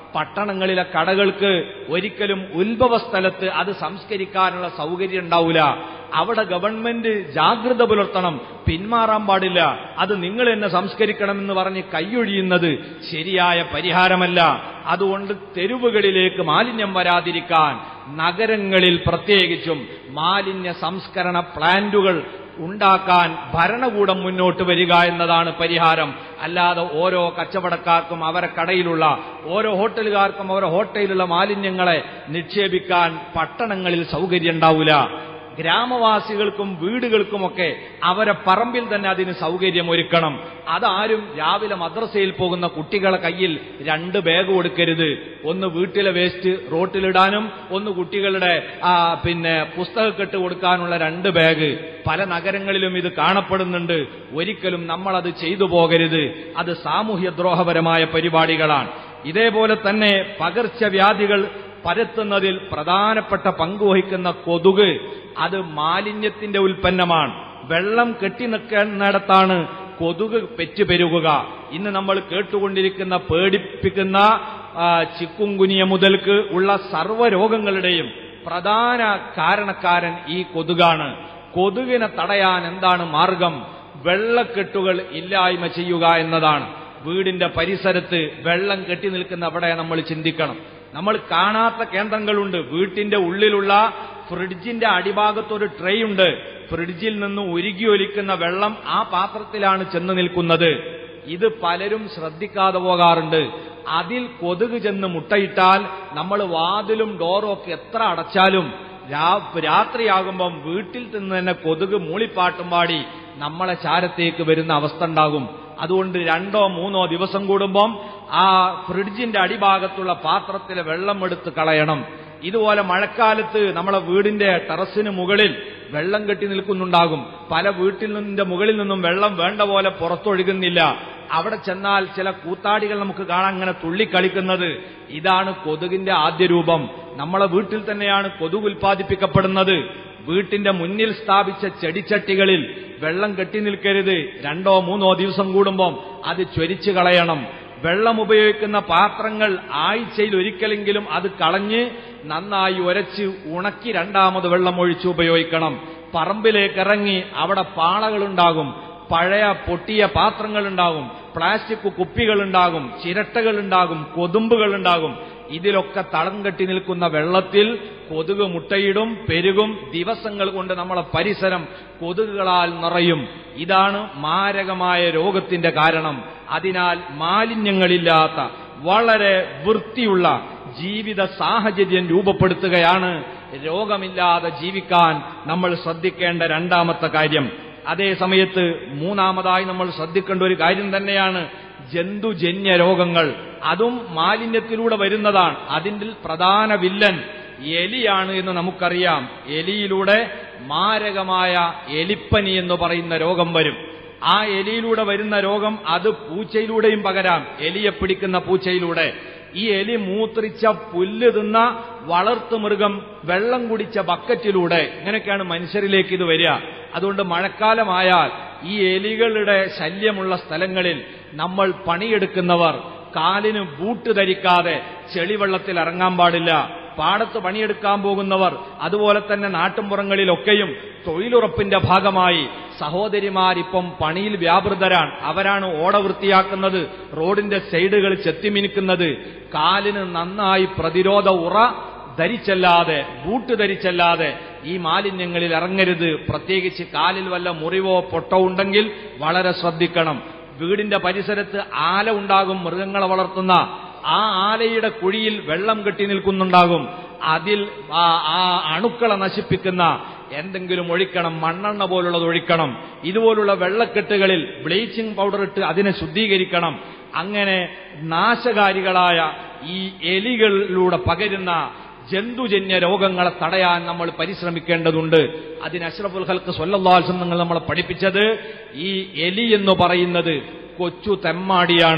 പട്ടണങ്ങളിലെ കടകൾക്ക് ഒരിക്കലും ഉത്ഭവ സ്ഥലത്ത് അത് സംസ്കരിക്കാനുള്ള സൗകര്യം ഉണ്ടാവില്ല അവിടെ ഗവൺമെന്റ് ജാഗ്രത പുലർത്തണം പിന്മാറാൻ പാടില്ല അത് നിങ്ങൾ തന്നെ സംസ്കരിക്കണമെന്ന് പറഞ്ഞ് കൈയൊഴിയുന്നത് ശരിയായ പരിഹാരമല്ല അതുകൊണ്ട് തെരുവുകളിലേക്ക് മാലിന്യം വരാതിരിക്കാൻ നഗരങ്ങളിൽ പ്രത്യേകിച്ചും മാലിന്യ സംസ്കരണ പ്ലാന്റുകൾ ഉണ്ടാക്കാൻ ഭരണകൂടം മുന്നോട്ട് വരിക എന്നതാണ് പരിഹാരം അല്ലാതെ ഓരോ കച്ചവടക്കാർക്കും അവരെ കടയിലുള്ള ഓരോ ഹോട്ടലുകാർക്കും അവരെ ഹോട്ടലിലുള്ള മാലിന്യങ്ങളെ നിക്ഷേപിക്കാൻ പട്ടണങ്ങളിൽ സൗകര്യം ഉണ്ടാവില്ല ഗ്രാമവാസികൾക്കും വീടുകൾക്കുമൊക്കെ അവരെ പറമ്പിൽ തന്നെ അതിന് സൗകര്യം ഒരുക്കണം അതാരും രാവിലെ മദ്രസയിൽ പോകുന്ന കുട്ടികളെ കയ്യിൽ രണ്ട് ബാഗ് കൊടുക്കരുത് ഒന്ന് വീട്ടിലെ വേസ്റ്റ് റോട്ടിലിടാനും ഒന്ന് കുട്ടികളുടെ ആ, പിന്നെ പുസ്തകക്കെട്ട് കൊടുക്കാനുള്ള രണ്ട് ബാഗ് പല നഗരങ്ങളിലും ഇത് കാണപ്പെടുന്നുണ്ട് ഒരിക്കലും നമ്മളത് ചെയ്തു പോകരുത് അത് സാമൂഹ്യദ്രോഹപരമായ പരിപാടികളാണ് ഇതേപോലെ തന്നെ പകർച്ചവ്യാധികൾ പരത്തുന്നതിൽ പ്രധാനപ്പെട്ട പങ്കുവഹിക്കുന്ന കൊതുക് അത് മാലിന്യത്തിന്റെ ഉൽപ്പന്നമാണ് വെള്ളം കെട്ടി നിൽക്കുന്നിടത്താണ് കൊതുക് പെറ്റുപെരുകുക ഇന്ന് നമ്മൾ കേട്ടുകൊണ്ടിരിക്കുന്ന പേടിപ്പിക്കുന്ന ആ, ചിക്കുങ്കുനിയ മുതൽക്ക് ഉള്ള സർവ്വരോഗങ്ങളുടെയും പ്രധാന കാരണക്കാരൻ ഈ കൊതുകാണ് കൊതുകിനെ തടയാൻ എന്താണ് മാർഗം വെള്ളക്കെട്ടുകൾ ഇല്ലായ്മ ചെയ്യുക എന്നതാണ് വീടിന്റെ പരിസരത്ത് വെള്ളം കെട്ടി നിൽക്കുന്ന അവിടെ നമ്മൾ ചിന്തിക്കണം നമ്മൾ കാണാത്ത കേന്ദ്രങ്ങളുണ്ട് വീട്ടിന്റെ ഉള്ളിലുള്ള ഫ്രിഡ്ജിന്റെ അടിഭാഗത്തൊരു ട്രേ ഉണ്ട് ഫ്രിഡ്ജിൽ നിന്ന് ഉരുകി ഒലിക്കുന്ന വെള്ളം ആ പാത്രത്തിലാണ് ചെന്ന് നിൽക്കുന്നത് ഇത് പലരും ശ്രദ്ധിക്കാതെ പോകാറുണ്ട് അതിൽ കൊതുക് ചെന്ന് മുട്ടയിട്ടാൽ നമ്മൾ വാതിലും ഡോറും ഒക്കെ എത്ര അടച്ചാലും രാ- രാത്രിയാകുമ്പം വീട്ടിൽ നിന്ന് തന്നെ കൊതുക് മൂളിപ്പാട്ടും പാടി നമ്മളെ ചാരത്തേക്ക് വരുന്ന അവസ്ഥ ഉണ്ടാകും അതുകൊണ്ട് രണ്ടോ മൂന്നോ ദിവസം കൂടുമ്പം ആ ഫ്രിഡ്ജിന്റെ അടിഭാഗത്തുള്ള പാത്രത്തിലെ വെള്ളം എടുത്ത് കളയണം ഇതുപോലെ മഴക്കാലത്ത് നമ്മളെ വീടിന്റെ ടെറസിന് മുകളിൽ വെള്ളം കെട്ടി നിൽക്കുന്നുണ്ടാകും പല വീട്ടിൽ നിന്നിന്റെ മുകളിൽ നിന്നും വെള്ളം വേണ്ട പോലെ പുറത്തൊഴുകുന്നില്ല അവിടെ ചെന്നാൽ ചില കൂത്താടികൾ നമുക്ക് കാണാൻ അങ്ങനെ തുള്ളിക്കളിക്കുന്നത് ഇതാണ് കൊതുകിന്റെ ആദ്യ രൂപം നമ്മളെ വീട്ടിൽ തന്നെയാണ് കൊതുക് ഉൽപ്പാദിപ്പിക്കപ്പെടുന്നത് വീട്ടിന്റെ മുന്നിൽ സ്ഥാപിച്ച ചെടിച്ചട്ടികളിൽ വെള്ളം കെട്ടി നിൽക്കരുത് രണ്ടോ മൂന്നോ ദിവസം കൂടുമ്പം അത് ചൊരിച്ചു കളയണം വെള്ളം ഉപയോഗിക്കുന്ന പാത്രങ്ങൾ ആഴ്ചയിൽ ഒരിക്കലെങ്കിലും അത് കളഞ്ഞ് നന്നായി ഉരച്ച് ഉണക്കി രണ്ടാമത് വെള്ളം ഒഴിച്ച് ഉപയോഗിക്കണം പറമ്പിലേക്ക് ഇറങ്ങി അവിടെ പാളകളുണ്ടാകും പഴയ പൊട്ടിയ പാത്രങ്ങളുണ്ടാകും പ്ലാസ്റ്റിക് കുപ്പികളുണ്ടാകും ചിരട്ടകളുണ്ടാകും കൊതുമ്പുകളുണ്ടാകും ഇതിലൊക്കെ തളം കെട്ടി നിൽക്കുന്ന വെള്ളത്തിൽ കൊതുക് മുട്ടയിടും പെരുകും ദിവസങ്ങൾ കൊണ്ട് നമ്മളെ പരിസരം കൊതുകുകളാൽ നിറയും ഇതാണ് മാരകമായ രോഗത്തിന്റെ കാരണം അതിനാൽ മാലിന്യങ്ങളില്ലാത്ത വളരെ വൃത്തിയുള്ള ജീവിത സാഹചര്യം രൂപപ്പെടുത്തുകയാണ് രോഗമില്ലാതെ ജീവിക്കാൻ നമ്മൾ ശ്രദ്ധിക്കേണ്ട രണ്ടാമത്തെ കാര്യം അതേ സമയത്ത് മൂന്നാമതായി നമ്മൾ ശ്രദ്ധിക്കേണ്ട ഒരു കാര്യം തന്നെയാണ് ജന്തുജന്യ രോഗങ്ങൾ അതും മാലിന്യത്തിലൂടെ വരുന്നതാണ് അതിൻ്റെ പ്രധാന വില്ലൻ എലിയാണ് എന്ന് നമുക്കറിയാം എലിയിലൂടെ മാരകമായ എലിപ്പനി എന്ന് പറയുന്ന രോഗം വരും ആ എലിയിലൂടെ വരുന്ന രോഗം അത് പൂച്ചയിലൂടെയും പകരാം എലിയെ പിടിക്കുന്ന പൂച്ചയിലൂടെ ഈ എലി മൂത്രിച്ച പുല്ല് തിന്ന വളർത്തുമൃഗം വെള്ളം കുടിച്ച ബക്കറ്റിലൂടെ ഇങ്ങനെയൊക്കെയാണ് മനുഷ്യരിലേക്ക് ഇത് വരിക അതുകൊണ്ട് മഴക്കാലമായാൽ ഈ എലികളുടെ ശല്യമുള്ള സ്ഥലങ്ങളിൽ നമ്മൾ പണിയെടുക്കുന്നവർ കാലിന് ബൂട്ട് ധരിക്കാതെ ചെളിവെള്ളത്തിൽ ഇറങ്ങാൻ പാടില്ല പാടത്ത് പണിയെടുക്കാൻ പോകുന്നവർ അതുപോലെ തന്നെ നാട്ടുമ്പുറങ്ങളിലൊക്കെയും തൊഴിലുറപ്പിന്റെ ഭാഗമായി സഹോദരിമാരിപ്പം പണിയിൽ വ്യാപൃതരാണ് അവരാണ് ഓട വൃത്തിയാക്കുന്നത് റോഡിന്റെ സൈഡുകൾ ചെത്തിമിനുക്കുന്നത് കാലിന് നന്നായി പ്രതിരോധ ഉറ ധരിച്ചല്ലാതെ ബൂട്ട് ധരിച്ചല്ലാതെ ഈ മാലിന്യങ്ങളിൽ ഇറങ്ങരുത് പ്രത്യേകിച്ച് കാലിൽ വല്ല മുറിവോ പൊട്ടോ ഉണ്ടെങ്കിൽ വളരെ ശ്രദ്ധിക്കണം വീടിന്റെ പരിസരത്ത് ആല ഉണ്ടാകും മൃഗങ്ങളെ വളർത്തുന്ന ആ ആലയുടെ കുഴിയിൽ വെള്ളം കെട്ടി നിൽക്കുന്നുണ്ടാകും അതിൽ ആ ആ അണുക്കളെ നശിപ്പിക്കുന്ന എന്തെങ്കിലും ഒഴിക്കണം മണ്ണെണ്ണ പോലുള്ളത് ഒഴിക്കണം ഇതുപോലുള്ള വെള്ളക്കെട്ടുകളിൽ ബ്ലീച്ചിങ് പൗഡർ ഇട്ട് അതിനെ ശുദ്ധീകരിക്കണം അങ്ങനെ നാശകാരികളായ ഈ എലികളിലൂടെ പകരുന്ന ജന്തുജന്യ രോഗങ്ങളെ തടയാൻ നമ്മൾ പരിശ്രമിക്കേണ്ടതുണ്ട് അതിന് അഷ്റഫുൽ ഹൽക്ക് സ്വല്ലാസം നിങ്ങൾ നമ്മളെ പഠിപ്പിച്ചത് ഈ എലി എന്ന് പറയുന്നത് കൊച്ചു തെമ്മാടിയാണ്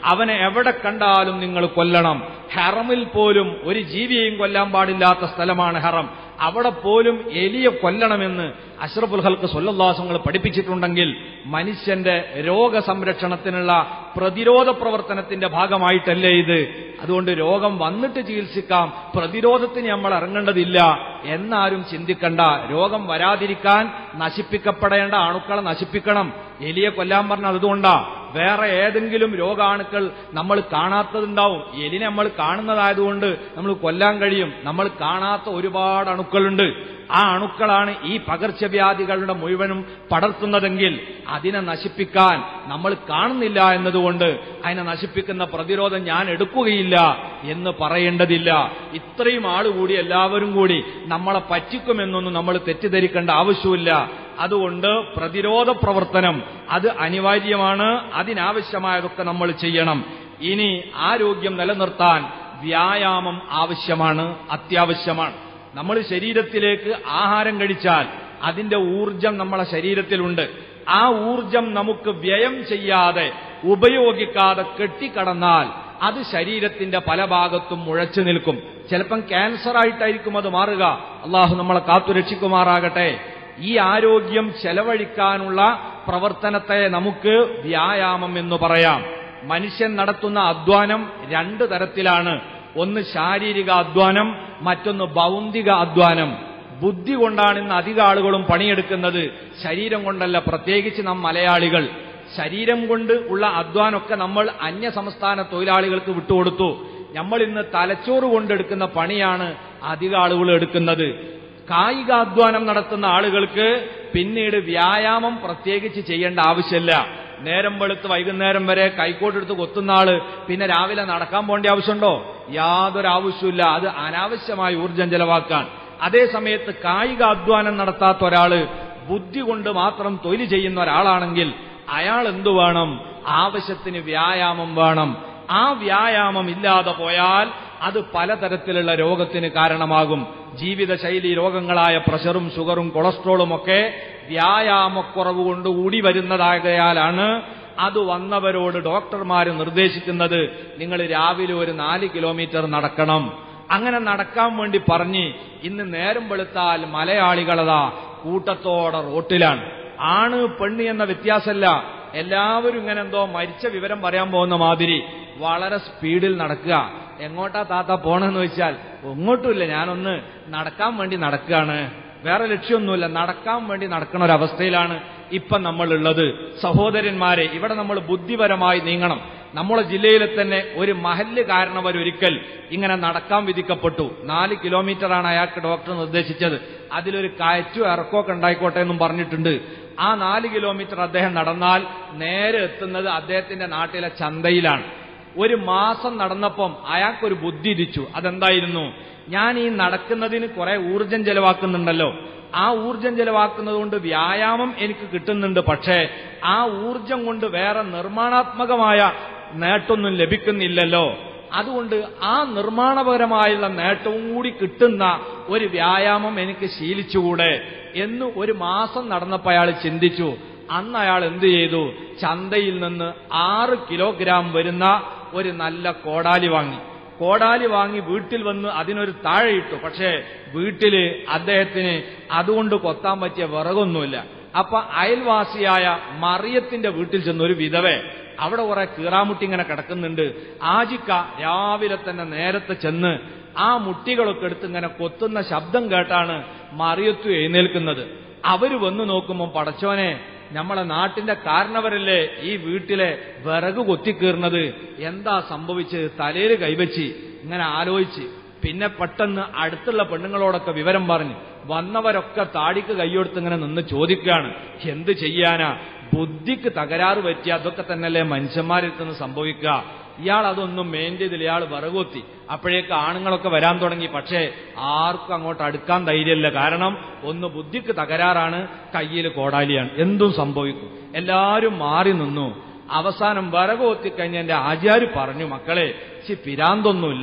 അവനെ എവിടെ കണ്ടാലും നിങ്ങൾ കൊല്ലണം ഹെറമിൽ പോലും ഒരു ജീവിയെയും കൊല്ലാൻ പാടില്ലാത്ത സ്ഥലമാണ് ഹെറം അവിടെ പോലും എലിയെ കൊല്ലണമെന്ന് അഷ്റഫുൽ ഹൽക്ക് സൊല്ലാസങ്ങൾ പഠിപ്പിച്ചിട്ടുണ്ടെങ്കിൽ മനുഷ്യന്റെ രോഗസംരക്ഷണത്തിനുള്ള പ്രതിരോധ പ്രവർത്തനത്തിന്റെ ഭാഗമായിട്ടല്ലേ ഇത് അതുകൊണ്ട് രോഗം വന്നിട്ട് ചികിത്സിക്കാം പ്രതിരോധത്തിന് നമ്മൾ ഇറങ്ങേണ്ടതില്ല എന്നാരും ചിന്തിക്കണ്ട രോഗം വരാതിരിക്കാൻ നശിപ്പിക്കപ്പെടേണ്ട അണുക്കളെ നശിപ്പിക്കണം എലിയെ കൊല്ലാൻ പറഞ്ഞത് അതുകൊണ്ടാ വേറെ ഏതെങ്കിലും രോഗാണുക്കൾ നമ്മൾ കാണാത്തതുണ്ടാവും എലിനെ നമ്മൾ കാണുന്നതായതുകൊണ്ട് നമ്മൾ കൊല്ലാൻ കഴിയും നമ്മൾ കാണാത്ത ഒരുപാട് അണുക്കളുണ്ട് ആ അണുക്കളാണ് ഈ പകർച്ചവ്യാധികളുടെ മുഴുവനും പടർത്തുന്നതെങ്കിൽ അതിനെ നശിപ്പിക്കാൻ നമ്മൾ കാണുന്നില്ല എന്നതുകൊണ്ട് അതിനെ നശിപ്പിക്കുന്ന പ്രതിരോധം ഞാൻ എടുക്കുകയില്ല എന്ന് പറയേണ്ടതില്ല ഇത്രയും ആളുകൂടി എല്ലാവരും കൂടി നമ്മളെ പറ്റിക്കുമെന്നൊന്നും നമ്മൾ തെറ്റിദ്ധരിക്കേണ്ട ആവശ്യമില്ല അതുകൊണ്ട് പ്രതിരോധ പ്രവർത്തനം അത് അനിവാര്യമാണ് അതിനാവശ്യമായതൊക്കെ നമ്മൾ ചെയ്യണം ഇനി ആരോഗ്യം നിലനിർത്താൻ വ്യായാമം ആവശ്യമാണ് അത്യാവശ്യമാണ് നമ്മൾ ശരീരത്തിലേക്ക് ആഹാരം കഴിച്ചാൽ അതിന്റെ ഊർജം നമ്മളെ ശരീരത്തിലുണ്ട് ആ ഊർജം നമുക്ക് വ്യയം ചെയ്യാതെ ഉപയോഗിക്കാതെ കെട്ടിക്കടന്നാൽ അത് ശരീരത്തിന്റെ പല ഭാഗത്തും മുഴച്ചു നിൽക്കും ചിലപ്പം ക്യാൻസർ ആയിട്ടായിരിക്കും അത് മാറുക അള്ളാഹു നമ്മളെ കാത്തുരക്ഷിക്കുമാറാകട്ടെ ഈ ആരോഗ്യം ചെലവഴിക്കാനുള്ള പ്രവർത്തനത്തെ നമുക്ക് വ്യായാമം എന്ന് പറയാം മനുഷ്യൻ നടത്തുന്ന അധ്വാനം രണ്ട് തരത്തിലാണ് ഒന്ന് ശാരീരിക അധ്വാനം മറ്റൊന്ന് ഭൗതിക അധ്വാനം ബുദ്ധി കൊണ്ടാണ് ഇന്ന് അധിക ആളുകളും പണിയെടുക്കുന്നത് ശരീരം കൊണ്ടല്ല പ്രത്യേകിച്ച് നാം മലയാളികൾ ശരീരം കൊണ്ട് ഉള്ള അധ്വാനമൊക്കെ നമ്മൾ അന്യ സംസ്ഥാന തൊഴിലാളികൾക്ക് വിട്ടുകൊടുത്തു നമ്മൾ ഇന്ന് തലച്ചോറ് കൊണ്ടെടുക്കുന്ന പണിയാണ് അധിക ആളുകൾ എടുക്കുന്നത് കായികാധ്വാനം നടത്തുന്ന ആളുകൾക്ക് പിന്നീട് വ്യായാമം പ്രത്യേകിച്ച് ചെയ്യേണ്ട ആവശ്യമില്ല നേരം വെളുത്ത് വൈകുന്നേരം വരെ കൈക്കോട്ടെടുത്ത് കൊത്തുന്ന ആള് പിന്നെ രാവിലെ നടക്കാൻ പോകേണ്ട ആവശ്യമുണ്ടോ യാതൊരു ആവശ്യമില്ല അത് അനാവശ്യമായ ഊർജം ചെലവാക്കാൻ അതേ സമയത്ത് കായിക അധ്വാനം നടത്താത്ത ഒരാള് ബുദ്ധി കൊണ്ട് മാത്രം തൊഴിൽ ചെയ്യുന്ന ഒരാളാണെങ്കിൽ അയാൾ എന്തു വേണം ആവശ്യത്തിന് വ്യായാമം വേണം ആ വ്യായാമം ഇല്ലാതെ പോയാൽ അത് പലതരത്തിലുള്ള രോഗത്തിന് കാരണമാകും ജീവിതശൈലി രോഗങ്ങളായ പ്രഷറും ഷുഗറും കൊളസ്ട്രോളും ഒക്കെ വ്യായാമക്കുറവ് കൊണ്ട് കൂടി വരുന്നതാകയാലാണ് അത് വന്നവരോട് ഡോക്ടർമാർ നിർദ്ദേശിക്കുന്നത് നിങ്ങൾ രാവിലെ ഒരു നാല് കിലോമീറ്റർ നടക്കണം അങ്ങനെ നടക്കാൻ വേണ്ടി പറഞ്ഞ് ഇന്ന് നേരം വെളുത്താൽ മലയാളികളതാ കൂട്ടത്തോടെ റോട്ടിലാണ് ആണ് പെണ്ണ് എന്ന വ്യത്യാസമല്ല എല്ലാവരും ഇങ്ങനെ എന്തോ മരിച്ച വിവരം പറയാൻ പോകുന്ന മാതിരി വളരെ സ്പീഡിൽ നടക്കുക എങ്ങോട്ടാ താത്ത പോണെന്ന് വെച്ചാൽ എങ്ങോട്ടുമില്ല ഞാനൊന്ന് നടക്കാൻ വേണ്ടി നടക്കുകയാണ് വേറെ ലക്ഷ്യമൊന്നുമില്ല നടക്കാൻ വേണ്ടി നടക്കുന്ന ഒരവസ്ഥയിലാണ് ഇപ്പം നമ്മളുള്ളത് സഹോദരന്മാരെ ഇവിടെ നമ്മൾ ബുദ്ധിപരമായി നീങ്ങണം നമ്മുടെ ജില്ലയിലെ തന്നെ ഒരു മഹല്ല് കാരണവരൊരിക്കൽ ഇങ്ങനെ നടക്കാൻ വിധിക്കപ്പെട്ടു നാല് കിലോമീറ്ററാണ് അയാൾക്ക് ഡോക്ടർ നിർദ്ദേശിച്ചത് അതിലൊരു കയറ്റോ ഇറക്കമൊക്കെ ഉണ്ടായിക്കോട്ടെ എന്നും പറഞ്ഞിട്ടുണ്ട് ആ നാല് കിലോമീറ്റർ അദ്ദേഹം നടന്നാൽ നേരെ എത്തുന്നത് അദ്ദേഹത്തിന്റെ നാട്ടിലെ ചന്തയിലാണ് ഒരു മാസം നടന്നപ്പം അയാൾക്കൊരു ബുദ്ധി ഇരിച്ചു അതെന്തായിരുന്നു ഞാൻ ഈ നടക്കുന്നതിന് കുറെ ഊർജം ചെലവാക്കുന്നുണ്ടല്ലോ ആ ഊർജം ചെലവാക്കുന്നത് കൊണ്ട് വ്യായാമം എനിക്ക് കിട്ടുന്നുണ്ട് പക്ഷേ ആ ഊർജം കൊണ്ട് വേറെ നിർമ്മാണാത്മകമായ നേട്ടമൊന്നും ലഭിക്കുന്നില്ലല്ലോ അതുകൊണ്ട് ആ നിർമ്മാണപരമായുള്ള നേട്ടവും കൂടി കിട്ടുന്ന ഒരു വ്യായാമം എനിക്ക് ശീലിച്ചുകൂടെ എന്ന് ഒരു മാസം നടന്നപ്പോൾ അയാൾ ചിന്തിച്ചു അന്ന് അയാൾ എന്ത് ചെയ്തു ചന്തയിൽ നിന്ന് ആറ് കിലോഗ്രാം വരുന്ന ഒരു നല്ല കോടാലി വാങ്ങി കോടാലി വാങ്ങി വീട്ടിൽ വന്ന് അതിനൊരു താഴെയിട്ടു പക്ഷേ വീട്ടില് അദ്ദേഹത്തിന് അതുകൊണ്ട് കൊത്താൻ പറ്റിയ വിറകൊന്നുമില്ല അപ്പൊ അയൽവാസിയായ മറിയത്തിന്റെ വീട്ടിൽ ചെന്ന് ഒരു വിധവേ അവിടെ കുറെ കീറാമുട്ടി ഇങ്ങനെ കിടക്കുന്നുണ്ട് ആജിക്ക രാവിലെ തന്നെ നേരത്തെ ചെന്ന് ആ മുട്ടികളൊക്കെ എടുത്ത് ഇങ്ങനെ കൊത്തുന്ന ശബ്ദം കേട്ടാണ് മറിയത്തു എഴുന്നേൽക്കുന്നത് അവര് വന്നു നോക്കുമ്പോൾ പടച്ചോനെ നമ്മളെ നാട്ടിന്റെ കാരണവരല്ലേ ഈ വീട്ടിലെ വിറക് കൊത്തിക്കീർന്നത് എന്താ സംഭവിച്ച് തലയിൽ കൈവച്ച് ഇങ്ങനെ ആലോചിച്ച് പിന്നെ പെട്ടെന്ന് അടുത്തുള്ള പെണ്ണുങ്ങളോടൊക്കെ വിവരം പറഞ്ഞു വന്നവരൊക്കെ താടിക്ക് കൈയെടുത്ത് ഇങ്ങനെ നിന്ന് ചോദിക്കുകയാണ് എന്ത് ചെയ്യാനാ ബുദ്ധിക്ക് തകരാറ് പറ്റിയ അതൊക്കെ തന്നെയല്ലേ മനുഷ്യന്മാരെടുത്തുനിന്ന് സംഭവിക്കുക ഇയാൾ അതൊന്നും മെയിൻ ചെയ്തില്ല ഇയാൾ വിറകൊത്തി അപ്പോഴേക്ക് ആണുങ്ങളൊക്കെ വരാൻ തുടങ്ങി പക്ഷേ ആർക്കും അങ്ങോട്ട് അടുക്കാൻ ധൈര്യമില്ല കാരണം ഒന്ന് ബുദ്ധിക്ക് തകരാറാണ് കയ്യിൽ കോടാലിയാണ് എന്തും സംഭവിക്കും എല്ലാവരും മാറി നിന്നു അവസാനം വിറകൊത്തിക്കഴിഞ്ഞ എന്റെ ആചാര്യ പറഞ്ഞു മക്കളെ ചി പിരാന്തൊന്നുമില്ല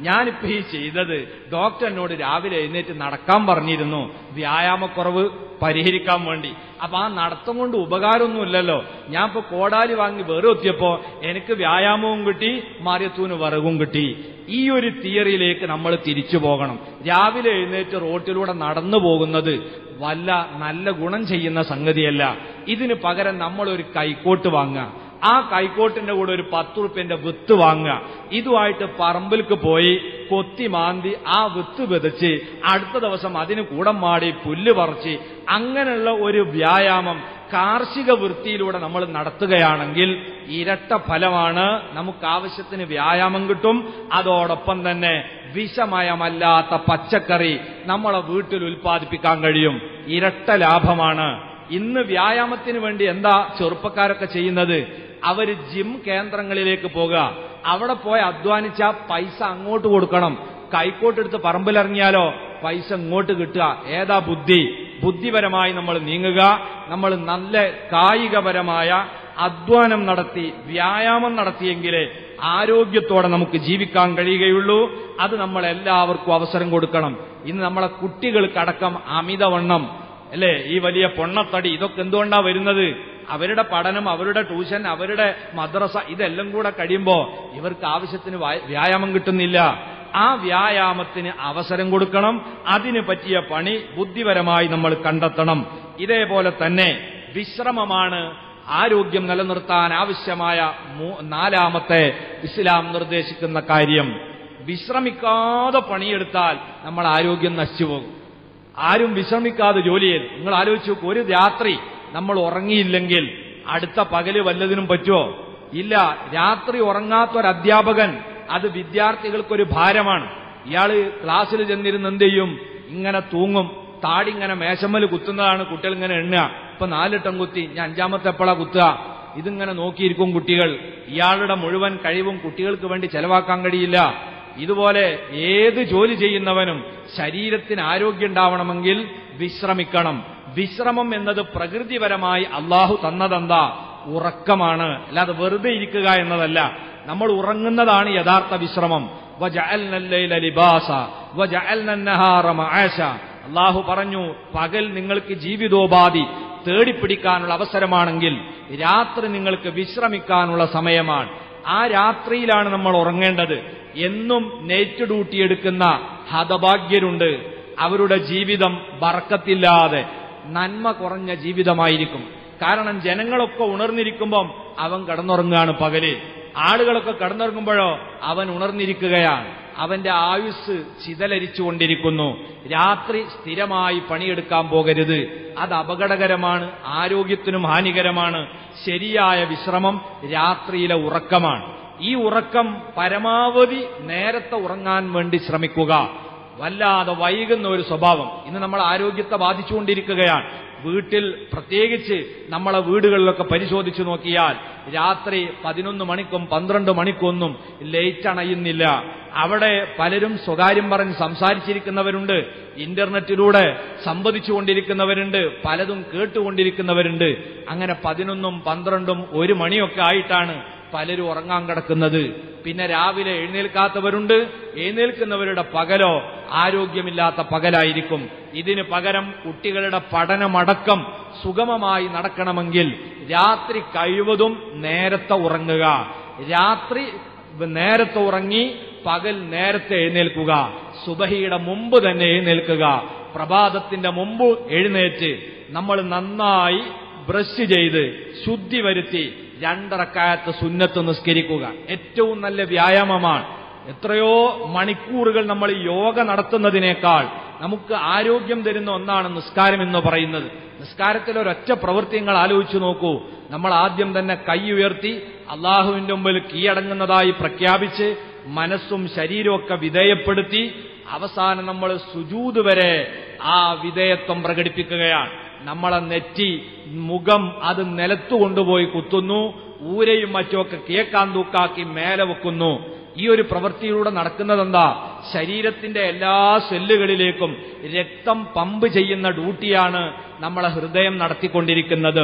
ഞാനിപ്പോ ഈ ചെയ്തത് ഡോക്ടർ എന്നോട് രാവിലെ എഴുന്നേറ്റ് നടക്കാൻ പറഞ്ഞിരുന്നു വ്യായാമക്കുറവ് പരിഹരിക്കാൻ വേണ്ടി അപ്പൊ ആ നടത്തം കൊണ്ട് ഉപകാരമൊന്നുമില്ലല്ലോ ഞാൻ ഇപ്പൊ കോടാലി വാങ്ങി വേറെ എത്തിയപ്പോ എനിക്ക് വ്യായാമവും കിട്ടി മാറിയത്തൂന് വിറകും കിട്ടി ഈ ഒരു തിയറിയിലേക്ക് നമ്മൾ തിരിച്ചു പോകണം രാവിലെ എഴുന്നേറ്റ് റോട്ടിലൂടെ നടന്നു പോകുന്നത് വല്ല നല്ല ഗുണം ചെയ്യുന്ന സംഗതിയല്ല ഇതിന് പകരം നമ്മൾ ഒരു കൈക്കോട്ട് വാങ്ങുക ആ കൈക്കോട്ടിന്റെ കൂടെ ഒരു പത്ത് റുപ്യന്റെ വിത്ത് വാങ്ങുക ഇതുമായിട്ട് പറമ്പിലേക്ക് പോയി കൊത്തി മാന്തി ആ വിത്ത് വിതച്ച് അടുത്ത ദിവസം അതിന് കൂടം മാടി പുല്ല് പറിച്ച് അങ്ങനെയുള്ള ഒരു വ്യായാമം കാർഷിക വൃത്തിയിലൂടെ നമ്മൾ നടത്തുകയാണെങ്കിൽ ഇരട്ട ഫലമാണ് നമുക്ക് ആവശ്യത്തിന് വ്യായാമം കിട്ടും അതോടൊപ്പം തന്നെ വിഷമയമല്ലാത്ത പച്ചക്കറി നമ്മളെ വീട്ടിൽ ഉൽപ്പാദിപ്പിക്കാൻ കഴിയും ഇരട്ട ലാഭമാണ് ഇന്ന് വ്യായാമത്തിന് വേണ്ടി എന്താ ചെറുപ്പക്കാരൊക്കെ ചെയ്യുന്നത് അവര് ജിം കേന്ദ്രങ്ങളിലേക്ക് പോകുക അവിടെ പോയി അധ്വാനിച്ച പൈസ അങ്ങോട്ട് കൊടുക്കണം കൈക്കോട്ടെടുത്ത് പറമ്പിലിറങ്ങിയാലോ പൈസ ഇങ്ങോട്ട് കിട്ടുക ഏതാ ബുദ്ധി ബുദ്ധിപരമായി നമ്മൾ നീങ്ങുക നമ്മൾ നല്ല കായികപരമായ അധ്വാനം നടത്തി വ്യായാമം നടത്തിയെങ്കിലേ ആരോഗ്യത്തോടെ നമുക്ക് ജീവിക്കാൻ കഴിയുകയുള്ളൂ അത് നമ്മൾ എല്ലാവർക്കും അവസരം കൊടുക്കണം ഇന്ന് നമ്മളെ കുട്ടികൾക്കടക്കം അമിതവണ്ണം അല്ലേ ഈ വലിയ പൊണ്ണത്തടി ഇതൊക്കെ എന്തുകൊണ്ടാ വരുന്നത് അവരുടെ പഠനം അവരുടെ ട്യൂഷൻ അവരുടെ മദ്രസ ഇതെല്ലാം കൂടെ കഴിയുമ്പോ ഇവർക്ക് ആവശ്യത്തിന് വായ- വ്യായാമം കിട്ടുന്നില്ല ആ വ്യായാമത്തിന് അവസരം കൊടുക്കണം അതിന് പറ്റിയ പണി ബുദ്ധിപരമായി നമ്മൾ കണ്ടെത്തണം ഇതേപോലെ തന്നെ വിശ്രമമാണ് ആരോഗ്യം നിലനിർത്താൻ ആവശ്യമായ മൂ- നാലാമത്തെ ഇസ്ലാം നിർദ്ദേശിക്കുന്ന കാര്യം വിശ്രമിക്കാതെ പണിയെടുത്താൽ നമ്മൾ ആരോഗ്യം നശിച്ചു പോകും ആരും വിശ്രമിക്കാതെ ജോലി ചെയ്ത് നിങ്ങൾ ആലോചിച്ച് നോക്കൂ ഒരു രാത്രി നമ്മൾ ഉറങ്ങിയില്ലെങ്കിൽ അടുത്ത പകല് വല്ലതിനും പറ്റുമോ ഇല്ല രാത്രി ഉറങ്ങാത്ത ഒരു അധ്യാപകൻ അത് വിദ്യാർത്ഥികൾക്കൊരു ഭാരമാണ് ഇയാള് ക്ലാസ്സിൽ ചെന്നിരുന്ന് എന്ത് ചെയ്യും ഇങ്ങനെ തൂങ്ങും താടി ഇങ്ങനെ മേശമ്മൽ കുത്തുന്നതാണ് കുട്ടികൾ ഇങ്ങനെ എണ്ണുക ഇപ്പൊ നാലിട്ടം കുത്തി ഞാൻ അഞ്ചാമത്തെ എപ്പോഴാ കുത്തുക ഇതിങ്ങനെ നോക്കിയിരിക്കും കുട്ടികൾ ഇയാളുടെ മുഴുവൻ കഴിവും കുട്ടികൾക്ക് വേണ്ടി ചെലവാക്കാൻ കഴിയില്ല ഇതുപോലെ ഏത് ജോലി ചെയ്യുന്നവനും ശരീരത്തിന് ആരോഗ്യം ഉണ്ടാവണമെങ്കിൽ വിശ്രമിക്കണം വിശ്രമം എന്നത് പ്രകൃതിപരമായി അള്ളാഹു തന്നതെന്താ ഉറക്കമാണ് അല്ലാതെ വെറുതെ ഇരിക്കുക എന്നതല്ല നമ്മൾ ഉറങ്ങുന്നതാണ് യഥാർത്ഥ വിശ്രമം വജഅൽന الليل لباسا وجعلنا النهار معاشا അള്ളാഹു പറഞ്ഞു പകൽ നിങ്ങൾക്ക് ജീവിതോപാധി തേടിപ്പിടിക്കാനുള്ള അവസരമാണെങ്കിൽ രാത്രി നിങ്ങൾക്ക് വിശ്രമിക്കാനുള്ള സമയമാണ് ആ രാത്രിയിലാണ് നമ്മൾ ഉറങ്ങേണ്ടത് എന്നും നൈറ്റ് ഡ്യൂട്ടി എടുക്കുന്ന ഹതഭാഗ്യരുണ്ട് അവരുടെ ജീവിതം ബറക്കത്തില്ലാതെ നന്മ കുറഞ്ഞ ജീവിതമായിരിക്കും കാരണം ജനങ്ങളൊക്കെ ഉണർന്നിരിക്കുമ്പം അവൻ കടന്നുറങ്ങുകയാണ് പകല് ആളുകളൊക്കെ കടന്നുറങ്ങുമ്പോഴോ അവൻ ഉണർന്നിരിക്കുകയാണ് അവന്റെ ആയുസ് ചിതലരിച്ചുകൊണ്ടിരിക്കുന്നു രാത്രി സ്ഥിരമായി പണിയെടുക്കാൻ പോകരുത് അത് അപകടകരമാണ് ആരോഗ്യത്തിനും ഹാനികരമാണ് ശരിയായ വിശ്രമം രാത്രിയിലെ ഉറക്കമാണ് ഈ ഉറക്കം പരമാവധി നേരത്തെ ഉറങ്ങാൻ വേണ്ടി ശ്രമിക്കുക വല്ലാതെ വൈകുന്ന ഒരു സ്വഭാവം ഇന്ന് നമ്മൾ ആരോഗ്യത്തെ ബാധിച്ചുകൊണ്ടിരിക്കുകയാണ് വീട്ടിൽ പ്രത്യേകിച്ച് നമ്മളെ വീടുകളിലൊക്കെ പരിശോധിച്ചു നോക്കിയാൽ രാത്രി പതിനൊന്ന് മണിക്കും പന്ത്രണ്ട് മണിക്കൊന്നും ലേറ്റ് അണയുന്നില്ല അവിടെ പലരും സ്വകാര്യം പറഞ്ഞ് സംസാരിച്ചിരിക്കുന്നവരുണ്ട് ഇന്റർനെറ്റിലൂടെ സംവദിച്ചുകൊണ്ടിരിക്കുന്നവരുണ്ട് പലതും കേട്ടുകൊണ്ടിരിക്കുന്നവരുണ്ട് അങ്ങനെ പതിനൊന്നും പന്ത്രണ്ടും ഒരു മണിയൊക്കെ ആയിട്ടാണ് പലരും ഉറങ്ങാൻ കിടക്കുന്നത് പിന്നെ രാവിലെ എഴുന്നേൽക്കാത്തവരുണ്ട് എഴുന്നേൽക്കുന്നവരുടെ പകലോ ആരോഗ്യമില്ലാത്ത പകലായിരിക്കും ഇതിന് പകരം കുട്ടികളുടെ പഠനമടക്കം സുഗമമായി നടക്കണമെങ്കിൽ രാത്രി കഴിവതും നേരത്തെ ഉറങ്ങുക രാത്രി നേരത്തെ ഉറങ്ങി പകൽ നേരത്തെ എഴുന്നേൽക്കുക സുബഹിയുടെ മുമ്പ് തന്നെ എഴുന്നേൽക്കുക പ്രഭാതത്തിന്റെ മുമ്പ് എഴുന്നേറ്റ് നമ്മൾ നന്നായി ബ്രഷ് ചെയ്ത് ശുദ്ധി വരുത്തി രണ്ടറക്കായത്ത് സുന്നത്ത് നിസ്കരിക്കുക ഏറ്റവും നല്ല വ്യായാമമാണ് എത്രയോ മണിക്കൂറുകൾ നമ്മൾ യോഗ നടത്തുന്നതിനേക്കാൾ നമുക്ക് ആരോഗ്യം തരുന്ന ഒന്നാണ് നിസ്കാരം എന്ന് പറയുന്നത് നിസ്കാരത്തിൽ ഒരൊറ്റ പ്രവൃത്തിങ്ങൾ ആലോചിച്ചു നോക്കൂ നമ്മൾ ആദ്യം തന്നെ കൈ ഉയർത്തി അള്ളാഹുവിന്റെ മുമ്പിൽ കീഴടങ്ങുന്നതായി പ്രഖ്യാപിച്ച് മനസ്സും ശരീരവും ഒക്കെ വിധേയപ്പെടുത്തി അവസാനം നമ്മൾ സുജൂത് വരെ ആ വിധേയത്വം പ്രകടിപ്പിക്കുകയാണ് നമ്മളെ നെറ്റി മുഖം അത് നിലത്തു കൊണ്ടുപോയി കുത്തുന്നു ഊരയും മറ്റുമൊക്കെ കേക്കാൻ തൂക്കാക്കി മേലെ വെക്കുന്നു ഈ ഒരു പ്രവൃത്തിയിലൂടെ നടക്കുന്നതെന്താ ശരീരത്തിന്റെ എല്ലാ സെല്ലുകളിലേക്കും രക്തം പമ്പ് ചെയ്യുന്ന ഡ്യൂട്ടിയാണ് നമ്മളെ ഹൃദയം നടത്തിക്കൊണ്ടിരിക്കുന്നത്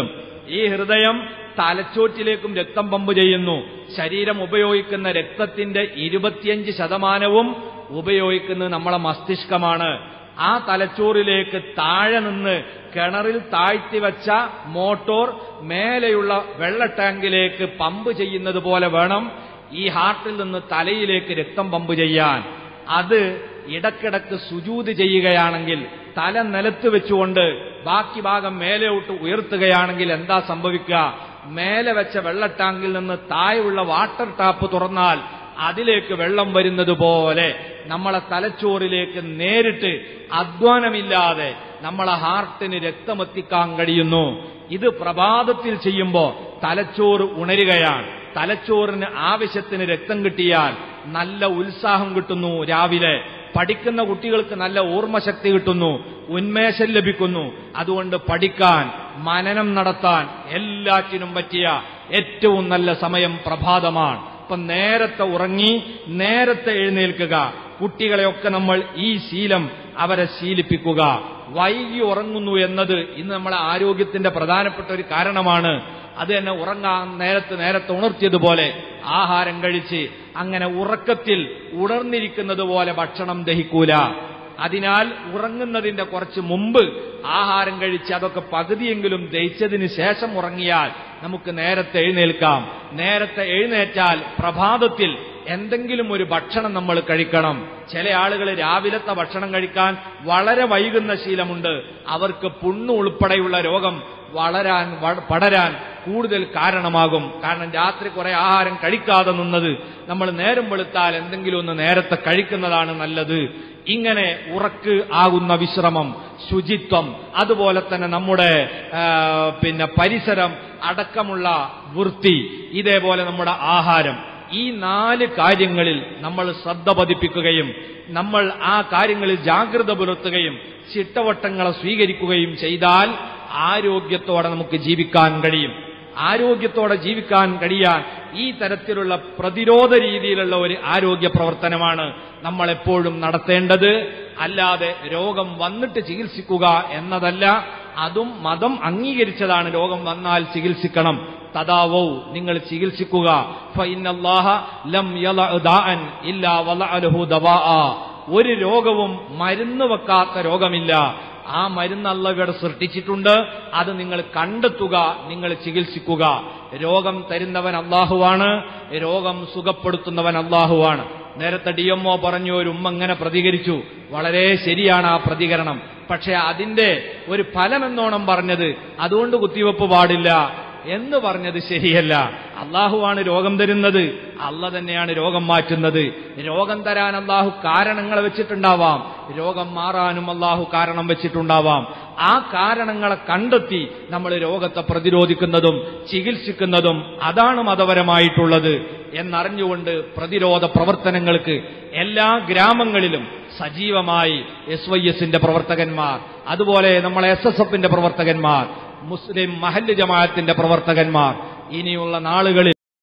ഈ ഹൃദയം തലച്ചോറ്റിലേക്കും രക്തം പമ്പ് ചെയ്യുന്നു ശരീരം ഉപയോഗിക്കുന്ന രക്തത്തിന്റെ ഇരുപത്തിയഞ്ച് ശതമാനവും ഉപയോഗിക്കുന്നത് നമ്മളെ മസ്തിഷ്കമാണ് ആ തലച്ചോറിലേക്ക് താഴെ നിന്ന് കിണറിൽ താഴ്ത്തി വെച്ച മോട്ടോർ മേലെയുള്ള വെള്ള ടാങ്കിലേക്ക് പമ്പ് ചെയ്യുന്നത് പോലെ വേണം ഈ ഹാർട്ടിൽ നിന്ന് തലയിലേക്ക് രക്തം പമ്പ് ചെയ്യാൻ അത് ഇടക്കിടക്ക് സുജൂത് ചെയ്യുകയാണെങ്കിൽ തല നിലത്ത് വെച്ചുകൊണ്ട് ബാക്കി ഭാഗം മേലോട്ട് ഉയർത്തുകയാണെങ്കിൽ എന്താ സംഭവിക്കുക മേലെ വെച്ച വെള്ള ടാങ്കിൽ നിന്ന് താഴെയുള്ള വാട്ടർ ടാപ്പ് തുറന്നാൽ അതിലേക്ക് വെള്ളം വരുന്നത് പോലെ നമ്മളെ തലച്ചോറിലേക്ക് നേരിട്ട് അധ്വാനമില്ലാതെ നമ്മളെ ഹാർട്ടിന് രക്തമെത്തിക്കാൻ കഴിയുന്നു ഇത് പ്രഭാതത്തിൽ ചെയ്യുമ്പോൾ തലച്ചോറ് ഉണരുകയാണ് തലച്ചോറിന് ആവശ്യത്തിന് രക്തം കിട്ടിയാൽ നല്ല ഉത്സാഹം കിട്ടുന്നു രാവിലെ പഠിക്കുന്ന കുട്ടികൾക്ക് നല്ല ഓർമ്മശക്തി കിട്ടുന്നു ഉന്മേഷം ലഭിക്കുന്നു അതുകൊണ്ട് പഠിക്കാൻ മനനം നടത്താൻ എല്ലാറ്റിനും പറ്റിയ ഏറ്റവും നല്ല സമയം പ്രഭാതമാണ് ഇപ്പൊ നേരത്തെ ഉറങ്ങി നേരത്തെ എഴുന്നേൽക്കുക കുട്ടികളെയൊക്കെ നമ്മൾ ഈ ശീലം അവരെ ശീലിപ്പിക്കുക വൈകി ഉറങ്ങുന്നു എന്നത് ഇന്ന് നമ്മളെ ആരോഗ്യത്തിന്റെ പ്രധാനപ്പെട്ട ഒരു കാരണമാണ് അത് തന്നെ ഉറങ്ങാൻ നേരത്തെ നേരത്തെ ഉണർത്തിയതുപോലെ ആഹാരം കഴിച്ച് അങ്ങനെ ഉറക്കത്തിൽ ഉണർന്നിരിക്കുന്നത് പോലെ ഭക്ഷണം ദഹിക്കൂല അതിനാൽ ഉറങ്ങുന്നതിന്റെ കുറച്ച് മുമ്പ് ആഹാരം കഴിച്ച് അതൊക്കെ പകുതിയെങ്കിലും ദഹിച്ചതിന് ശേഷം ഉറങ്ങിയാൽ നമുക്ക് നേരത്തെ എഴുന്നേൽക്കാം നേരത്തെ എഴുന്നേറ്റാൽ പ്രഭാതത്തിൽ എന്തെങ്കിലും ഒരു ഭക്ഷണം നമ്മൾ കഴിക്കണം ചില ആളുകൾ രാവിലത്തെ ഭക്ഷണം കഴിക്കാൻ വളരെ വൈകുന്ന ശീലമുണ്ട് അവർക്ക് പുണ്ണു ഉൾപ്പെടെയുള്ള രോഗം വളരാൻ വ- പടരാൻ കൂടുതൽ കാരണമാകും കാരണം രാത്രി കുറെ ആഹാരം കഴിക്കാതെ നിന്നത് നമ്മൾ നേരം വെളുത്താൽ എന്തെങ്കിലും ഒന്ന് നേരത്തെ കഴിക്കുന്നതാണ് നല്ലത് ഇങ്ങനെ ഉറക്ക് ആകുന്ന വിശ്രമം ശുചിത്വം അതുപോലെ തന്നെ നമ്മുടെ ആ, പിന്നെ പരിസരം അടക്കമുള്ള വൃത്തി ഇതേപോലെ നമ്മുടെ ആഹാരം ഈ നാല് കാര്യങ്ങളിൽ നമ്മൾ ശ്രദ്ധ പതിപ്പിക്കുകയും നമ്മൾ ആ കാര്യങ്ങളിൽ ജാഗ്രത പുലർത്തുകയും ചിട്ടവട്ടങ്ങളെ സ്വീകരിക്കുകയും ചെയ്താൽ ആരോഗ്യത്തോടെ നമുക്ക് ജീവിക്കാൻ കഴിയും ആരോഗ്യത്തോടെ ജീവിക്കാൻ കഴിയാൻ ഈ തരത്തിലുള്ള പ്രതിരോധ രീതിയിലുള്ള ഒരു ആരോഗ്യ പ്രവർത്തനമാണ് നമ്മൾ എപ്പോഴും നടത്തേണ്ടത് അല്ലാതെ രോഗം വന്നിട്ട് ചികിത്സിക്കുക എന്നതല്ല അതും മതം അംഗീകരിച്ചതാണ് രോഗം വന്നാൽ ചികിത്സിക്കണം തദാവോ നിങ്ങൾ ചികിത്സിക്കുക ഫഇന്നല്ലാഹ ലം യളഅ ദാഅൻ ഇല്ലാ വളഅലഹു ദവാഅ ഒരു രോഗവും മരുന്ന് വെക്കാത്ത രോഗമില്ല ആ മരുന്ന് അള്ളവിടെ സൃഷ്ടിച്ചിട്ടുണ്ട് അത് നിങ്ങൾ കണ്ടെത്തുക നിങ്ങൾ ചികിത്സിക്കുക രോഗം തരുന്നവൻ അള്ളാഹുവാണ് രോഗം സുഖപ്പെടുത്തുന്നവൻ അള്ളാഹുവാണ് നേരത്തെ ഡി എംഒ പറഞ്ഞു ഒരു ഉമ്മ ഇങ്ങനെ പ്രതികരിച്ചു വളരെ ശരിയാണ് ആ പ്രതികരണം പക്ഷെ അതിന്റെ ഒരു ഫലം എന്നോണം പറഞ്ഞത് അതുകൊണ്ട് കുത്തിവെപ്പ് പാടില്ല എന്ന് പറഞ്ഞത് ശരിയല്ല അള്ളാഹുവാണ് രോഗം തരുന്നത് അല്ല തന്നെയാണ് രോഗം മാറ്റുന്നത് രോഗം തരാൻ അള്ളാഹു കാരണങ്ങൾ വെച്ചിട്ടുണ്ടാവാം രോഗം മാറാനും അള്ളാഹു കാരണം വെച്ചിട്ടുണ്ടാവാം ആ കാരണങ്ങളെ കണ്ടെത്തി നമ്മൾ രോഗത്തെ പ്രതിരോധിക്കുന്നതും ചികിത്സിക്കുന്നതും അതാണ് മതപരമായിട്ടുള്ളത് എന്നറിഞ്ഞുകൊണ്ട് പ്രതിരോധ പ്രവർത്തനങ്ങൾക്ക് എല്ലാ ഗ്രാമങ്ങളിലും സജീവമായി എസ് വൈ എസിന്റെ പ്രവർത്തകന്മാർ അതുപോലെ നമ്മളെ എസ് എസ് എഫിന്റെ പ്രവർത്തകന്മാർ മുസ്ലിം മഹല്ല് ജമാഅത്തിന്റെ പ്രവർത്തകന്മാർ ഇനിയുള്ള നാളുകളിൽ